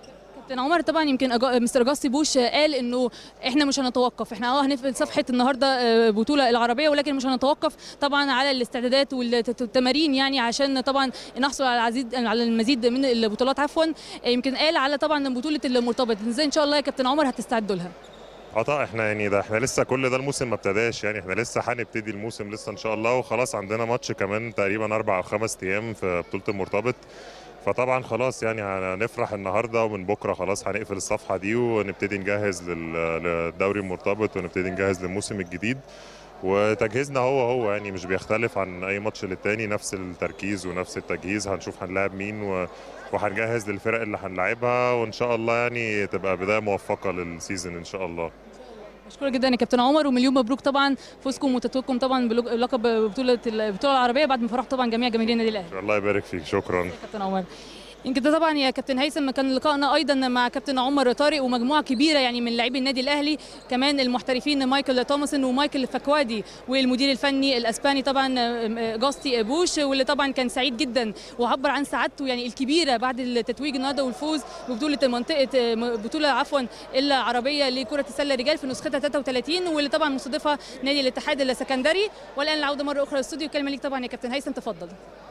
كابتن عمر طبعا يمكن أجا... مستر جاستي بوش قال انه احنا مش هنتوقف احنا اه هنقفل صفحه النهارده آه، بطوله العربيه ولكن مش هنتوقف طبعا على الاستعدادات والت- والتمارين يعني عشان طبعا نحصل على العزيز على المزيد من البطولات عفوا آه، يمكن قال على طبعا بطوله المرتبط ازاي ان شاء الله يا كابتن عمر هتستعدوا لها اه طبعا احنا يعني ده احنا لسه كل ده الموسم ما ابتداش يعني احنا لسه هنبتدي الموسم لسه ان شاء الله وخلاص عندنا ماتش كمان تقريبا اربع او خمس ايام في بطوله المرتبط فطبعا خلاص يعني هنفرح النهارده ومن بكره خلاص هنقفل الصفحه دي ونبتدي نجهز لل- للدوري المرتبط ونبتدي نجهز للموسم الجديد وتجهيزنا هو هو يعني مش بيختلف عن اي ماتش للتاني نفس التركيز ونفس التجهيز هنشوف هنلاعب مين و... وهنجهز للفرق اللي هنلاعبها وان شاء الله يعني تبقى بدايه موفقه للسيزون ان شاء الله مشكورة جدا يا كابتن عمر ومليون مبروك طبعا فوزكم وتتويجكم طبعا بلقب بطولة البطولة العربية بعد ما فرحوا طبعا جميع جماهير النادي الأهلي الله يبارك فيك شكرا كابتن عمر يمكن ده طبعا يا كابتن هيثم كان لقائنا ايضا مع كابتن عمر طارق ومجموعه كبيره يعني من لاعبي النادي الاهلي كمان المحترفين مايكل توماسون ومايكل فكوادي والمدير الفني الاسباني طبعا جاستي بوش واللي طبعا كان سعيد جدا وعبر عن سعادته يعني الكبيره بعد التتويج النهارده والفوز ببطوله منطقه بطوله عفوا العربيه لكره السله رجال في نسختها 33 واللي طبعا مستضيفها نادي الاتحاد السكندري والان العوده مره اخرى للاستوديو الكلمه ليك طبعا يا كابتن هيثم تفضل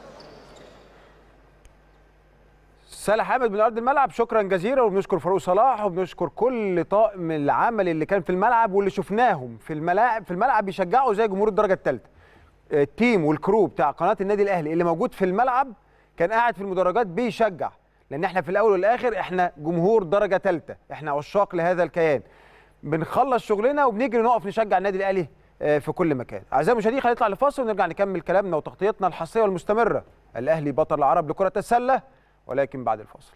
سالح حامد من ارض الملعب شكرا جزيلا وبنشكر فاروق صلاح وبنشكر كل طاقم العمل اللي كان في الملعب واللي شفناهم في الملاعب في الملعب بيشجعوا زي جمهور الدرجه الثالثه التيم والكرو بتاع قناه النادي الاهلي اللي موجود في الملعب كان قاعد في المدرجات بيشجع لان احنا في الاول والاخر احنا جمهور درجه ثالثه احنا عشاق لهذا الكيان بنخلص شغلنا وبنجري نقف نشجع النادي الاهلي آه، في كل مكان اعزائي المشاهدين خلينا نطلع لفاصل ونرجع نكمل كلامنا وتغطيتنا الحصريه والمستمره الاهلي بطل العرب لكره السله ولكن بعد الفاصل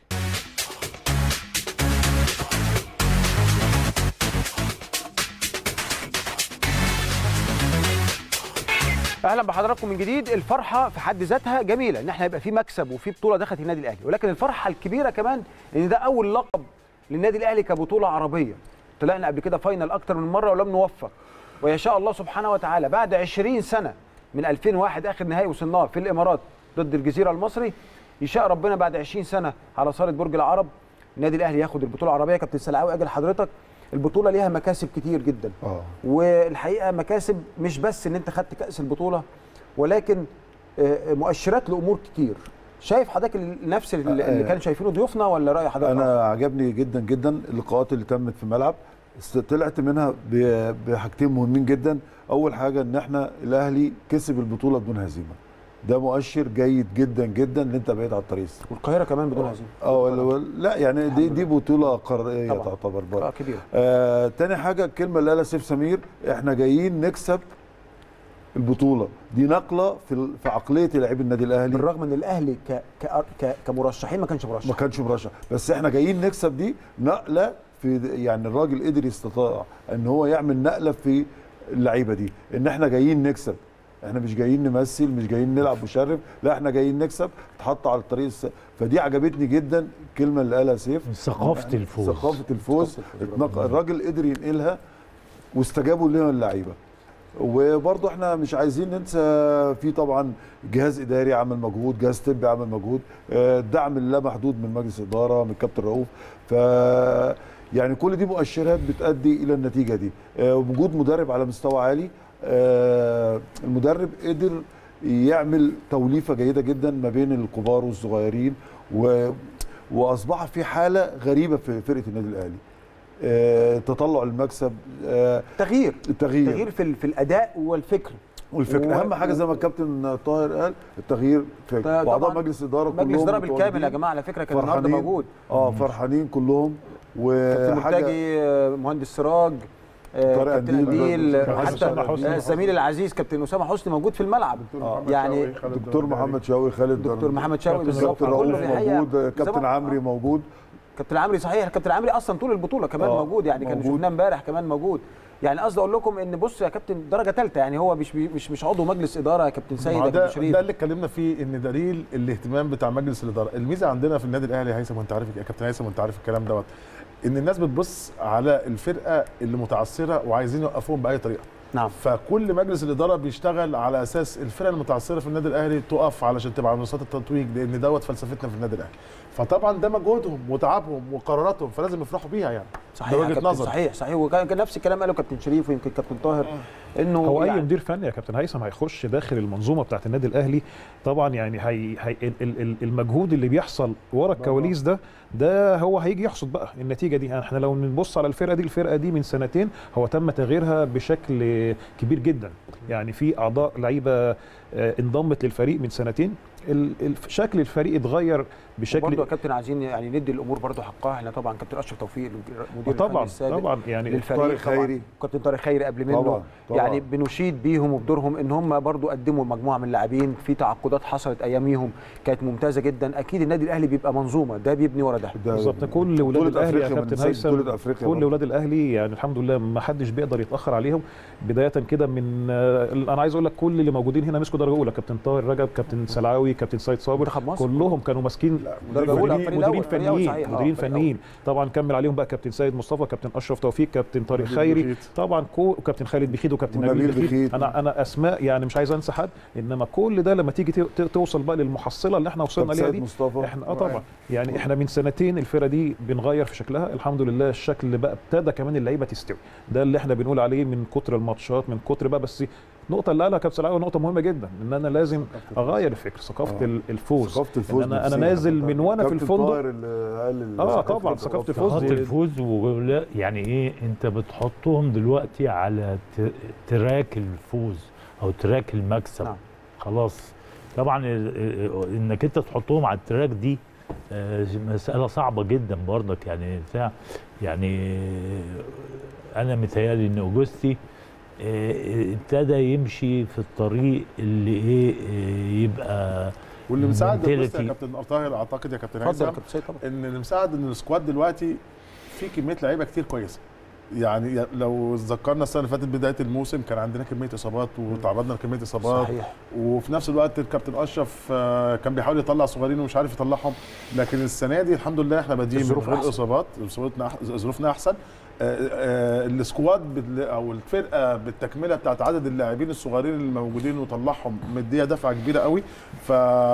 اهلا بحضراتكم من جديد الفرحه في حد ذاتها جميله ان احنا يبقى في مكسب وفي بطوله دخلت النادي الاهلي ولكن الفرحه الكبيره كمان ان ده اول لقب للنادي الاهلي كبطوله عربيه طلعنا قبل كده فاينل اكتر من مره ولم نوفق ويشاء الله سبحانه وتعالى بعد 20 سنه من 2001 اخر نهائي وصلناه في الامارات ضد الجزيره المصري يشاء ربنا بعد 20 سنه على صاله برج العرب النادي الاهلي ياخد البطوله العربيه كابتن سلعاوي اجل حضرتك البطوله ليها مكاسب كتير جدا اه والحقيقه مكاسب مش بس ان انت خدت كاس البطوله ولكن آه، مؤشرات لامور كتير شايف حضرتك ال- نفس ال- اللي آه. كانوا شايفينه ضيوفنا ولا راي حضرتك انا عجبني جدا جدا اللقاءات اللي تمت في الملعب است- طلعت منها ب- بحاجتين مهمين جدا اول حاجه ان احنا الاهلي كسب البطوله بدون هزيمه ده مؤشر جيد جدا جدا ان انت بعيد على الطريق والقاهره كمان بدون هزيمه اه ولا- ولا- لا يعني دي دي بطوله قاريه طبعاً. تعتبر برضه اه كبيره آه تاني حاجه الكلمه اللي قالها سيف سمير احنا جايين نكسب البطوله دي نقله في ال- في عقليه لاعبي النادي الاهلي بالرغم ان الاهلي ك... ك... ك... كمرشحين ما كانش مرشح ما كانش مرشح بس احنا جايين نكسب دي نقله في يعني الراجل قدر يستطاع ان هو يعمل نقله في اللعيبه دي ان احنا جايين نكسب احنا مش جايين نمثل مش جايين نلعب مشرف لا احنا جايين نكسب اتحط على الطريق الس... فدي عجبتني جدا الكلمه اللي قالها سيف ثقافة الفوز. ثقافه الفوز اتنق- الراجل قدر ينقلها واستجابوا لها اللعيبه وبرضه احنا مش عايزين ننسى في طبعا جهاز اداري عمل مجهود جهاز طبي عمل مجهود آه، الدعم اللا محدود من مجلس اداره من كابتن رؤوف ف يعني كل دي مؤشرات بتؤدي الى النتيجه دي آه، وجود مدرب على مستوى عالي آه، المدرب قدر يعمل توليفه جيده جدا ما بين الكبار والصغيرين و واصبح في حاله غريبه في فرقه النادي الاهلي آه، تطلع المكسب آه، تغيير التغيير تغيير في ال- في الاداء والفكر والفكر و- اهم حاجه زي ما الكابتن طاهر قال التغيير في طبعاً واعضاء مجلس اداره كلهم مجلس اداره بالكامل يا متواجدين. جماعه على فكره كان النهارده فرحانين. موجود اه فرحانين كلهم كابتن وحاجه مرتجي آه، مهندس سراج آه، طارق كابتن قنديل. قنديل آه، كابتن حتى أسامة حسني. آه، الزميل العزيز كابتن اسامه حسني موجود في الملعب يعني دكتور محمد شوقي خالد دكتور محمد شوقي بالظبط كابتن رؤوف كله في الحقيقة موجود كابتن زمان- عمري موجود كابتن عمري صحيح كابتن عمري اصلا طول البطوله كمان آه، موجود يعني كان موجود. شفناه امبارح كمان موجود يعني قصدي اقول لكم ان بص يا كابتن درجه ثالثه يعني هو مش مش مش عضو مجلس اداره يا كابتن سيد ما يا ده, كابتن شريف ده اللي اتكلمنا فيه ان دليل الاهتمام بتاع مجلس الاداره الميزه عندنا في النادي الاهلي يا هيثم وانت عارف يا كابتن هيثم وانت عارف الكلام دوت ان الناس بتبص على الفرقه اللي متعثره وعايزين يوقفوهم باي طريقه نعم فكل مجلس الاداره بيشتغل على اساس الفرق المتعثره في النادي الاهلي تقف علشان تبقى على منصات التتويج لان دوت فلسفتنا في النادي الاهلي فطبعا ده مجهودهم وتعبهم وقراراتهم فلازم يفرحوا بيها يعني صحيح ده يا وجهه كابتن، نظر صحيح صحيح وكان كان نفس الكلام قاله كابتن شريف ويمكن كابتن طاهر انه هو اي يعني مدير فني يا كابتن هيثم هيخش داخل المنظومه بتاعت النادي الاهلي طبعا يعني هي هي ال- ال- ال- المجهود اللي بيحصل ورا الكواليس ده ده هو هيجي يحصد بقى النتيجه دي يعني احنا لو نبص على الفرقه دي الفرقه دي من سنتين هو تم تغييرها بشكل كبير جدا يعني في اعضاء لعيبه آه، انضمت للفريق من سنتين ال- ال- شكل الفريق اتغير بشكل برضه يا كابتن عايزين يعني ندي الامور برضه حقها احنا طبعا كابتن اشرف توفيق المدير طبعاً، الفني السابق طبعاً، يعني للفريق طارق طبعاً. خيري. كابتن طارق خيري قبل منه طبعاً، طبعاً. يعني بنشيد بيهم وبدورهم ان هم برضه قدموا مجموعه من اللاعبين في تعاقدات حصلت اياميهم كانت ممتازه جدا اكيد النادي الاهلي بيبقى منظومه ده بيبني ورا ده ده بالظبط كل ولاد بطولة الاهلي يا أفريقيا كابتن من هيثم بطولة أفريقيا كل برضه. ولاد الاهلي يعني الحمد لله ما حدش بيقدر يتاخر عليهم بدايه كده من آه، انا عايز اقول لك كل اللي موجودين هنا مسكوا درجه اولى كابتن طاهر رجب كابتن سلعاوي كابتن سيد صابر منتخب مصر. كلهم كانوا ماسكين درجة أولى، مديرين, فريق مديرين الأول، فريق الأول، فنيين صحيح. آه، مديرين فريق فنيين طبعا كمل عليهم بقى كابتن سيد مصطفى كابتن اشرف توفيق كابتن طارق نبيل خيري بخيت. طبعا كو وكابتن خالد بخيت وكابتن ونبيل نبيل بخيت بخيت. انا انا اسماء يعني مش عايز انسى حد انما كل ده لما تيجي ت- توصل بقى للمحصله اللي احنا وصلنا كابتن ليها سيد دي مصطفى احنا اه طبعا يعني احنا من سنتين الفرقه دي بنغير في شكلها الحمد لله الشكل بقى ابتدى كمان اللعيبه تستوي ده اللي احنا بنقول عليه من كتر الماتشات من كتر بقى بس النقطه اللي قالها كابتن سلاوي نقطه مهمه جدا ان انا لازم اغير الفكر ثقافه آه. الفوز ثقافه الفوز إن انا انا نفسها. نازل من وانا في كابتن الفندق طاهر اللي قال ال- اه ثقافة طبعا ثقافه الفوز خط دي الفوز ولا يعني ايه انت بتحطهم دلوقتي على ت- تراك الفوز او تراك المكسب نعم. خلاص طبعا ال- ال- انك انت تحطهم على التراك دي آه، مسألة صعبة جدا برضك يعني بتاع يعني آه، أنا متهيألي إن أوجستي آه، ابتدى يمشي في الطريق اللي إيه آه، يبقى واللي مساعد بص يا mentality. كابتن طاهر اعتقد يا كابتن اتفضل يا هيثم كابتن سيد طبعا ان اللي مساعد ان السكواد دلوقتي في كميه لعيبه كتير كويسه يعني لو ذكرنا السنه اللي فاتت بدايه الموسم كان عندنا كميه اصابات وتعرضنا لكميه اصابات صحيح وفي نفس الوقت الكابتن اشرف آه، كان بيحاول يطلع صغيرين ومش عارف يطلعهم لكن السنه دي الحمد لله احنا بادئين من الظروف غير أحسن. اصابات ظروفنا أح- ظروفنا احسن آه، آه، السكواد بال- او الفرقه بالتكمله بتاعت عدد اللاعبين الصغيرين اللي موجودين وطلعهم مديه دفعه كبيره قوي ف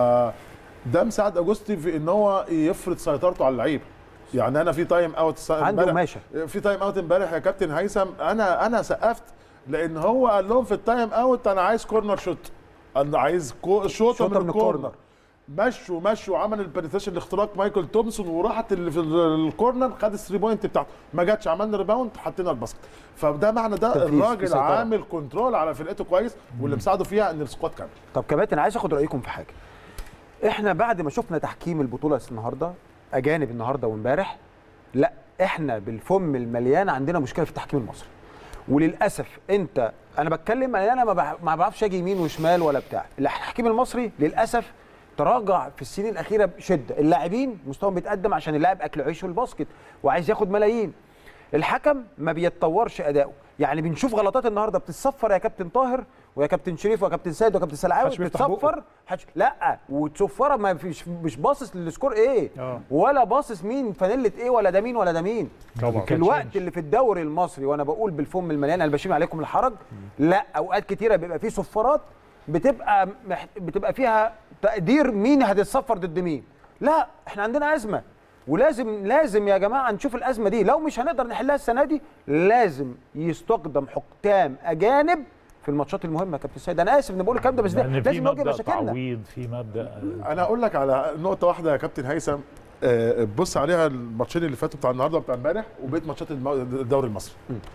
ده مساعد اجوستي في ان هو يفرض سيطرته على اللعيبه يعني انا في تايم اوت الس- عنده امبارح- قماشه في تايم اوت امبارح يا كابتن هيثم انا انا سقفت لان هو قال لهم في التايم اوت انا عايز كورنر شوت انا عايز كو شوطه شوطة من من الكورنر الكورنر. مشوا مشوا عمل البنتريشن لاختراق مايكل تومسون وراحت اللي في الكورنر خد الثري بوينت بتاعته ما جاتش عملنا ريباوند حطينا الباسكت فده معنى ده تنفيذ، في الراجل سيطرة. عامل كنترول على فرقته كويس واللي مساعده فيها ان السكواد كامل طب كباتن عايز اخد رايكم في حاجه احنا بعد ما شفنا تحكيم البطوله النهارده اجانب النهارده وامبارح لا احنا بالفم المليان عندنا مشكله في التحكيم المصري وللاسف انت انا بتكلم ان انا ما بع- ما بعرفش اجي يمين وشمال ولا بتاع التحكيم المصري للاسف تراجع في السنين الاخيره بشده اللاعبين مستواهم بيتقدم عشان اللاعب اكل عيشه الباسكت وعايز ياخد ملايين الحكم ما بيتطورش اداؤه يعني بنشوف غلطات النهارده بتتصفر يا كابتن طاهر ويا كابتن شريف ويا كابتن سيد ويا كابتن سلعاوي محدش بيفتح بقه. بتتصفر حدش لا وتصفرها ما فيش مش باصص للسكور ايه آه. ولا باصص مين فانيله ايه ولا ده مين ولا ده مين طبعا في الوقت اللي في الدوري المصري وانا بقول بالفم المليان انا بشيل عليكم الحرج لا اوقات كتيره بيبقى فيه صفارات بتبقى مح... بتبقى فيها تقدير مين هتتصفر ضد مين لا احنا عندنا ازمه ولازم لازم يا جماعه نشوف الازمه دي لو مش هنقدر نحلها السنه دي لازم يستخدم حكام اجانب في الماتشات المهمه يا كابتن سيد انا اسف اني بقول الكلام ده بس ده لأن في لازم نواجه مبدأ مشاكلنا تعويض في مبدأ انا اقول لك على نقطه واحده يا كابتن هيثم آه، بص عليها الماتشين اللي فاتوا بتاع النهارده وبتاع امبارح وبقيه ماتشات المو- الدوري المصري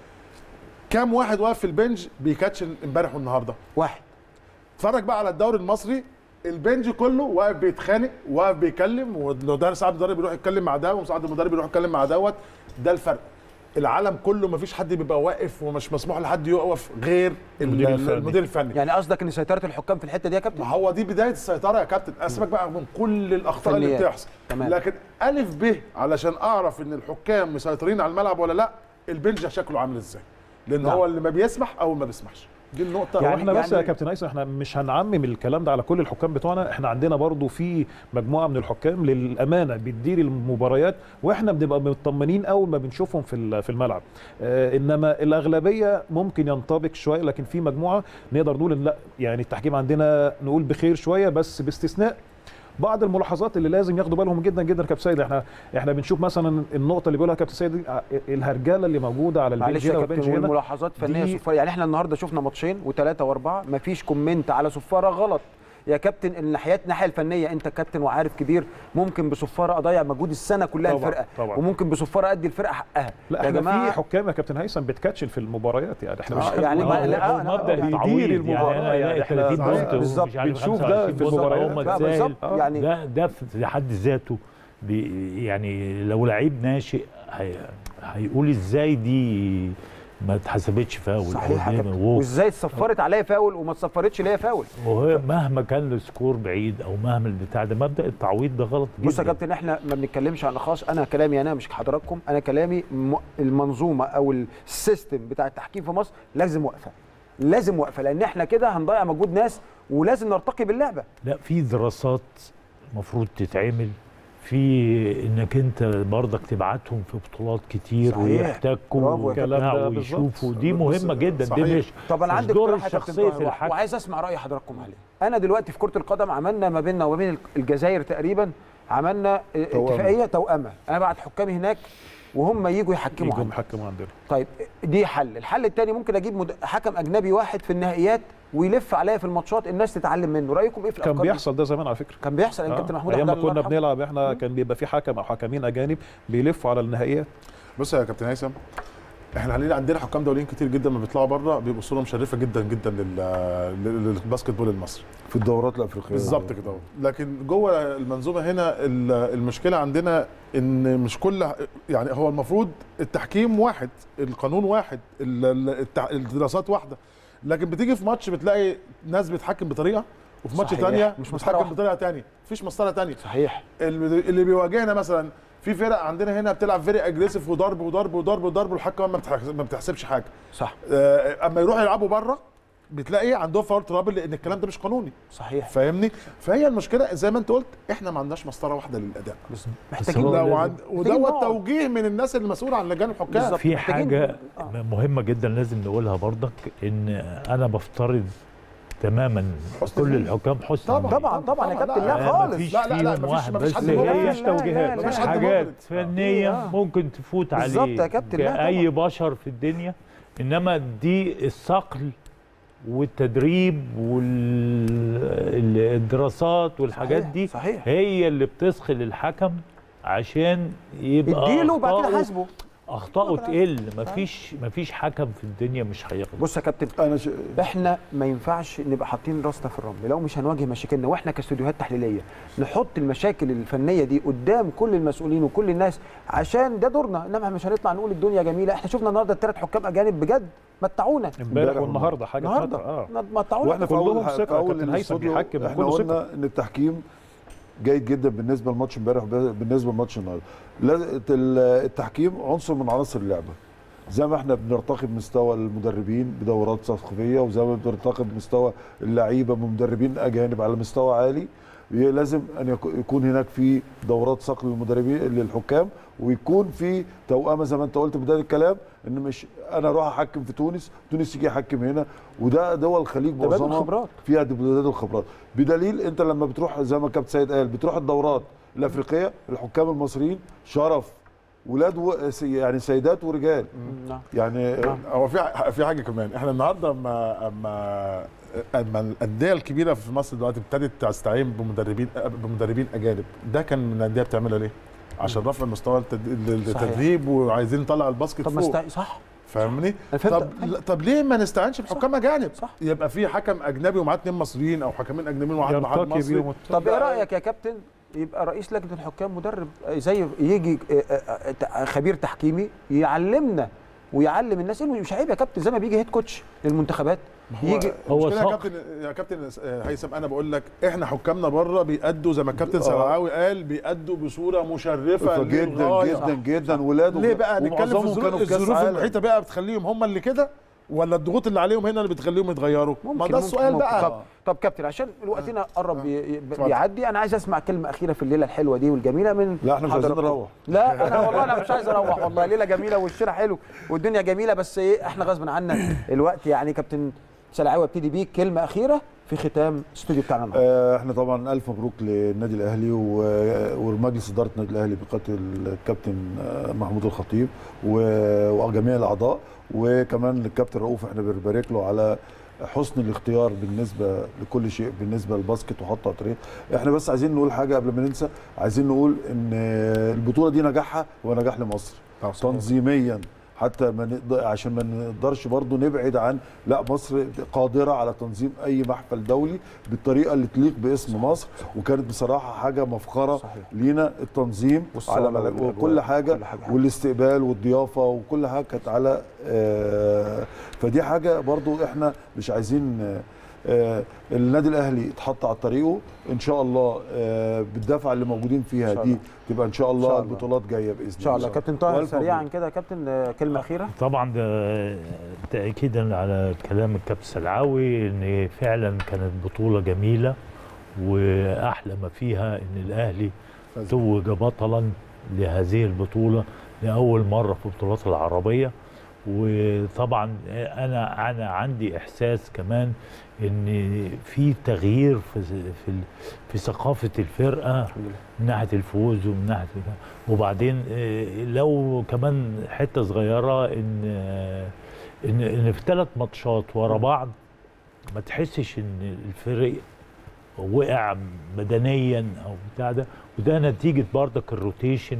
كام واحد واقف في البنج بيكاتش امبارح والنهارده واحد اتفرج بقى على الدوري المصري البنج كله واقف بيتخانق واقف بيتكلم وده ساعات المدرب يروح يتكلم مع ده وساعات المدرب يروح يتكلم مع دوت ده الفرق العالم كله مفيش حد بيبقى واقف ومش مسموح لحد يقف غير المدير ال- الفني. المدير الفني يعني قصدك ان سيطره الحكام في الحته دي يا كابتن ما هو دي بدايه السيطره يا كابتن اسيبك بقى من كل الاخطاء اللي فنيات. بتحصل تمام. لكن الف ب علشان اعرف ان الحكام مسيطرين على الملعب ولا لا البنج شكله عامل ازاي لان نعم. هو اللي ما بيسمح او ما بيسمحش دي النقطه يعني احنا بس يا كابتن هيثم احنا مش هنعمم الكلام ده على كل الحكام بتوعنا احنا عندنا برضو في مجموعه من الحكام للامانه بتدير المباريات واحنا بنبقى مطمنين اول ما بنشوفهم في ال- في الملعب اه انما الاغلبيه ممكن ينطبق شويه لكن في مجموعه نقدر نقول ان لا يعني التحكيم عندنا نقول بخير شويه بس باستثناء بعض الملاحظات اللي لازم ياخدوا بالهم جدا جدا يا كابتن سيد احنا احنا بنشوف مثلا النقطه اللي بيقولها كابتن سيد اه، الهرجله اللي موجوده على البنش معلش هنا يا والبنش كابتن هنا والملاحظات فنيه دي- صفاره يعني احنا النهارده شفنا ماتشين وثلاثه واربعه مفيش كومنت على صفاره غلط يا كابتن الناحيات الناحيه الفنيه انت كابتن وعارف كبير ممكن بصفاره اضيع مجهود السنه كلها طبعاً، الفرقه طبعاً. وممكن بصفاره ادي الفرقه حقها لا يا احنا جماعه في حكام يا كابتن هيثم بتكاتشل في المباريات يعني احنا مش آه، يعني هنقول- ما- آه، لا، هو أنا- مبدا يعني بيدير تعويض. المباراه يعني يعني, أنا احنا 30 بونت بالظبط. ومش عارف بنشوف ده 25 في بونت المباريات. هم لا، اتساهل. بالظبط. آه. يعني ده ده في حد ذاته بي يعني لو لعيب ناشئ هي هيقول ازاي دي ما اتحسبتش فاول صحيح أو يا دي كابتن وهو- وازاي اتصفرت عليا فاول وما اتصفرتش ليا فاول وهو مهما كان السكور بعيد او مهما البتاع ده مبدا التعويض ده غلط جدا بص يا كابتن احنا ما بنتكلمش عن اشخاص انا كلامي انا مش حضراتكم انا كلامي م- المنظومه او السيستم بتاع التحكيم في مصر لازم واقفه لازم واقفه لان احنا كده هنضيع مجهود ناس ولازم نرتقي باللعبه لا في دراسات المفروض تتعمل في انك انت برضك تبعتهم في بطولات كتير صحيح. ويحتكوا برافو يا الكلام ده وبتاع بالظبط. ويشوفوا دي مهمه جدا دي صحيح. مش طب انا مش عندي دور اقتراح يا كابتن شخصيه طاهر الحكم وعايز اسمع راي حضراتكم عليه انا دلوقتي في كره القدم عملنا ما بيننا وما بين الجزائر تقريبا عملنا اه، توأمة. اتفاقيه توأمه انا بعت حكامي هناك وهم يجوا يحكموا يجوا عندي يحكموا عندنا طيب دي حل الحل الثاني ممكن اجيب مد... حكم اجنبي واحد في النهائيات ويلف عليا في الماتشات الناس تتعلم منه رايكم ايه في كان الافكار دي؟ بيحصل ده زمان على فكره كان بيحصل ان آه. كابتن محمود ايام ما عبد الله كنا يرحمه. بنلعب احنا كان بيبقى في حكم او حكمين اجانب بيلفوا على النهائيات بص يا كابتن هيثم احنا علينا عندنا حكام دوليين كتير جدا لما بيطلعوا بره بيبقوا صوره مشرفه جدا جدا لل- لل- للباسكت بول المصري في الدورات الافريقيه بالظبط كده اهو. لكن جوه المنظومه هنا ال- المشكله عندنا ان مش كل يعني هو المفروض التحكيم واحد القانون واحد ال- ال- التع- الدراسات واحده لكن بتيجي في ماتش بتلاقي ناس بتحكم بطريقه وفي ماتش صحيح. ثانيه مش مسطرة بتحكم واحدة. بطريقه ثانيه مفيش مسطره ثانيه صحيح اللي اللي بيواجهنا مثلا في فرق عندنا هنا بتلعب فيري اجريسيف وضرب وضرب وضرب وضرب والحكم ما بتحس- ما بتحسبش حاجه صح آه، اما يروحوا يلعبوا بره بتلاقي عندهم فاول ترابل لان الكلام ده مش قانوني صحيح فاهمني فهي المشكله زي ما انت قلت احنا ما عندناش مسطره واحده للاداء بس هو محتاجين لا لازم- وعند محتاجين ودوت نقعد. توجيه من الناس المسؤوله عن لجان الحكام بالظبط. في محتاجين- حاجه آه. مهمه جدا لازم نقولها برضك ان انا بفترض تماما حسن كل النية. الحكام حسن طبعا النية. طبعا طبعا يا كابتن لا، لا آه، خالص مفيش لا، لا، لا، فيهم مفيش- واحد مفيش بس حد هي مبرر. مفيش توجيهات. مفيش حد حاجات مبرر. فنيه آه. ممكن تفوت عليه بالظبط يا كابتن، لا كأي طبعا. بشر في الدنيا انما دي الصقل والتدريب والدراسات والحاجات صحيح، دي صحيح. هي اللي بتسخل الحكم عشان يبقى اديله وبعد كده أخطاؤه- حاسبه اخطائه تقل مفيش مفيش حكم في الدنيا مش هيغلط بص يا كابتن انا ش... احنا ما ينفعش نبقى حاطين راسنا في الرمل لو مش هنواجه مشاكلنا واحنا كاستوديوهات تحليليه نحط المشاكل الفنيه دي قدام كل المسؤولين وكل الناس عشان ده دورنا انما مش هنطلع نقول الدنيا جميله احنا شفنا النهارده الثلاث حكام اجانب بجد متعونا امبارح والنهارده حاجه النهارده فترة. اه متعونا واحنا في كلهم اول ح- ثقة. في اول كابتن هيثم الاستوديو بيحكم احنا بكل ثقة. قلنا ان التحكيم جيد جدا بالنسبه لماتش امبارح بالنسبه لماتش النهارده لاز- ال- التحكيم عنصر من عناصر اللعبه زي ما احنا بنرتقي بمستوى المدربين بدورات تثقيفيه وزي ما بنرتقي بمستوى اللعيبه بمدربين اجانب على مستوى عالي ي- لازم ان يكو- يكون هناك في دورات صقل للمدربين للحكام ويكون في توأمه زي ما انت قلت بدايه الكلام ان مش انا اروح احكم في تونس تونس يجي يحكم هنا وده دول الخليج تبادل معظمها خبرات. فيها تبادل خبرات بدليل انت لما بتروح زي ما كابتن سيد قال بتروح الدورات الافريقيه الحكام المصريين شرف ولاد و... يعني سيدات ورجال نعم. يعني هو في في حاجه كمان احنا النهارده اما اما اما الانديه الكبيره في مصر دلوقتي ابتدت تستعين بمدربين بمدربين اجانب ده كان من الانديه بتعملها ليه؟ عشان رفع مستوى التد- التدريب وعايزين نطلع الباسكت طب ما فوق است... صح فاهمني؟ أنا فهمت- طب طب ليه ما نستعينش بحكام اجانب؟ صح. يبقى في حكم اجنبي ومعاه اثنين مصريين او حكمين اجنبيين وواحد معاه يرتقي مصري بيهم طب ايه رايك يا كابتن يبقى رئيس لجنه الحكام مدرب زي يجي آه، آه، آه، خبير تحكيمي يعلمنا ويعلم الناس انه مش عيب يا كابتن زي ما بيجي هيد كوتش للمنتخبات يجي هو هو يا صح. كابتن يا كابتن هيثم انا بقول لك احنا حكامنا بره بيأدوا زي ما الكابتن سرعاوي قال بيأدوا بصوره مشرفه جدا للغاية. جدا جدا ولاد ليه بقى نتكلم في ومعظمهم الظروف كانوا في كاس الظروف عالم المحيطه بقى بتخليهم هم اللي كده ولا الضغوط اللي عليهم هنا اللي بتخليهم يتغيروا ما ده السؤال ممكن. بقى طب, طب كابتن عشان وقتنا قرب ي- ي- اتفضل. بيعدي انا عايز اسمع كلمه اخيره في الليله الحلوه دي والجميله من لا احنا مش عايزين حضراتكم. نروح لا انا والله انا مش عايز اروح والله ليله جميله والشارع حلو والدنيا جميله بس ايه احنا غصب عنا الوقت يعني كابتن سلعاوي ابتدي بيك كلمه اخيره في ختام الاستوديو بتاعنا النهارده آه، احنا طبعا الف مبروك للنادي الاهلي و- ومجلس اداره النادي الاهلي بقياده الكابتن آه، محمود الخطيب و- وجميع الاعضاء وكمان الكابتن رؤوف احنا بنبارك له على حسن الاختيار بالنسبه لكل شيء بالنسبه للباسكت وحطه على الطريق احنا بس عايزين نقول حاجه قبل ما ننسى عايزين نقول ان البطوله دي نجاحها هو نجاح لمصر تنظيميا حتى ما نقدر عشان ما نقدرش برضو نبعد عن لا مصر قادره على تنظيم اي محفل دولي بالطريقه اللي تليق باسم مصر وكانت بصراحه حاجه مفخره صحيح. لينا التنظيم والصالة على والأجواء، وكل حاجه كل حاجة. والاستقبال والضيافه وكل حاجه كانت على آه، فدي حاجه برضو احنا مش عايزين آه، آه، النادي الاهلي اتحط على طريقه ان شاء الله آه، بالدفعه اللي موجودين فيها شاء دي الله. تبقى ان شاء إن الله شاء الله. البطولات جايه باذن الله ان شاء الله كابتن طاهر وألف سريعا مبروك. كده يا كابتن آه، كلمه اخيره طبعا ده تاكيدا على كلام الكابتن سلعاوي ان فعلا كانت بطوله جميله واحلى ما فيها ان الاهلي توج بطلا لهذه البطوله لاول مره في البطولات العربيه وطبعا انا انا عندي احساس كمان ان في تغيير في في في ثقافه الفرقه من ناحيه الفوز ومن ناحيه وبعدين آه، لو كمان حته صغيره ان آه، ان ان في ثلاث ماتشات ورا بعض ما تحسش ان الفريق وقع بدنيا او بتاع ده وده نتيجه برضك الروتيشن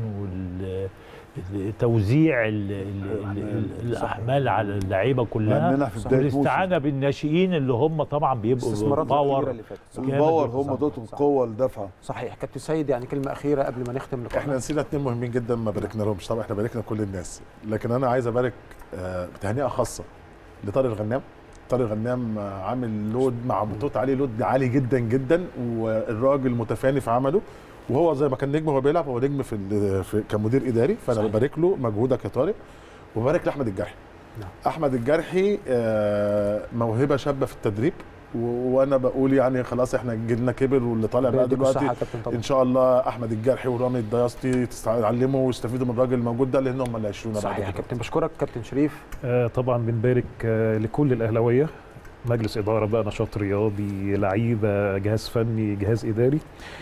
وتوزيع ال ال ال الاحمال على اللعيبه كلها لأننا في بداية والاستعانه بالناشئين اللي هم طبعا بيبقوا الاستثمارات الكبيره باور اللي فاتت صح. جامد الباور هم وصح. دوت القوه الدافعه صحيح كابتن سيد يعني كلمه اخيره قبل ما نختم احنا لقاءنا نسينا اتنين مهمين جدا ما باركنا لهمش طبعا احنا باركنا كل الناس لكن انا عايز ابارك آه، بتهنئه خاصه لطارق الغنام طارق الغنام آه، عامل لود مع محطوط عليه لود عالي جدا جدا والراجل متفاني في عمله وهو زي ما كان نجم وهو بيلعب هو نجم في, ال- في كمدير اداري فانا صحيح. ببارك له مجهودك يا طارق وببارك لاحمد الجرحي نعم. احمد الجرحي آه، موهبه شابه في التدريب و- وانا بقول يعني خلاص احنا جيلنا كبر واللي طالع بقى بيديكوا الصحة دلوقتي يا كابتن طبعا ان شاء الله احمد الجرحي ورامي الدياسطي تتعلموا ويستفيدوا من الراجل الموجود ده لان هم اللي هيشيلونا بعد صحيح يا كده كابتن بشكرك كابتن شريف آه، طبعا بنبارك آه، لكل الاهلاويه مجلس اداره بقى نشاط رياضي لعيبه جهاز فني جهاز اداري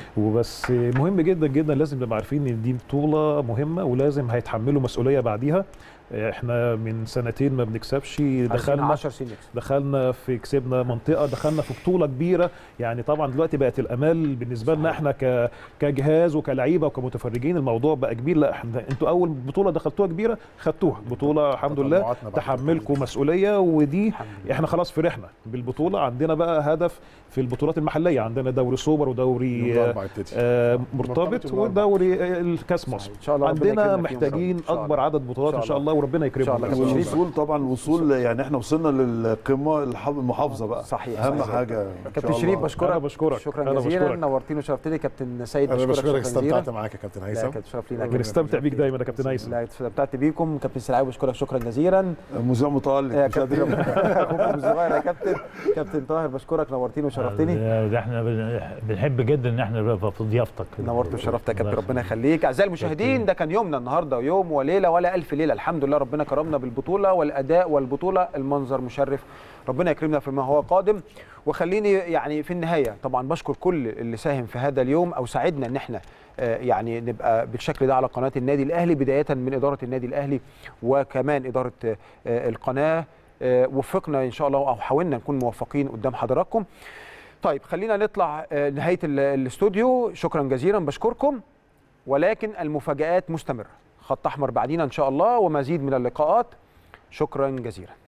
وبس آه، مهم جدا جدا لازم نبقى عارفين ان دي بطوله مهمه ولازم هيتحملوا مسؤوليه بعديها آه، احنا من سنتين ما بنكسبش دخلنا دخلنا 10 سنين يكسب. دخلنا في كسبنا منطقه دخلنا في بطوله كبيره يعني طبعا دلوقتي بقت الامال بالنسبه لنا احنا ك كجهاز وكلعيبه وكمتفرجين الموضوع بقى كبير لا احنا انتوا اول بطوله دخلتوها كبيره خدتوها بطوله الحمد لله تطلعاتنا بعد تحملكم مسؤوليه ودي احنا خلاص فرحنا بالبطوله عندنا بقى هدف في البطولات المحليه عندنا دوري سوبر ودوري يوم آه، الأربعاء يبتدي. آه، مرتبط مرتبط يوم الأربعاء. ودوري آه، الكاس مصر ان شاء الله ربنا عندنا يكرمنا فيهم محتاجين إن شاء الله. اكبر عدد بطولات إن ان شاء شاء الله وربنا إن شاء الله يكرمنا كابتن شريف. والوصول طبعا الوصول يعني احنا وصلنا للقمه الح- المحافظه بقى صحيح اهم صحيح. حاجه إن شاء كابتن الله. شريف بشكرك أنا بشكرك. شكرا أنا جزيلا بشكرك. نورتني وشرفتني كابتن سيد انا بشكرك بشكرك شكرا جزيلا استمتعت معاك يا كابتن لا هيثم كابتن شرف لينا بنستمتع بيك دايما يا كابتن هيثم لا استمتعت بيكم كابتن سلعاوي بشكرك شكرا جزيلا مذيع متالق يا مش قادر كابتن اخوكم الصغير يا كابتن كابتن طاهر بشكرك نورتني وشرفتني ده ده احنا بن- بنحب جدا ان احنا نبقى في ضيافتك نورت وشرفت يا كابتن الله ربنا يخليك اعزائي المشاهدين ده كان يومنا النهارده يوم وليله ولا الف ليله الحمد لله ربنا كرمنا بالبطوله والاداء والبطوله المنظر مشرف ربنا يكرمنا فيما هو قادم وخليني يعني في النهايه طبعا بشكر كل اللي ساهم في هذا اليوم او ساعدنا ان احنا آه، يعني نبقى بالشكل ده على قناه النادي الاهلي بدايه من اداره النادي الاهلي وكمان اداره آه، آه، القناه آه، وفقنا ان شاء الله او حاولنا نكون موفقين قدام حضراتكم طيب خلينا نطلع آه، نهايه ال- الاستوديو شكرا جزيلا بشكركم ولكن المفاجآت مستمرة خط أحمر بعدين إن شاء الله ومزيد من اللقاءات شكرا جزيلا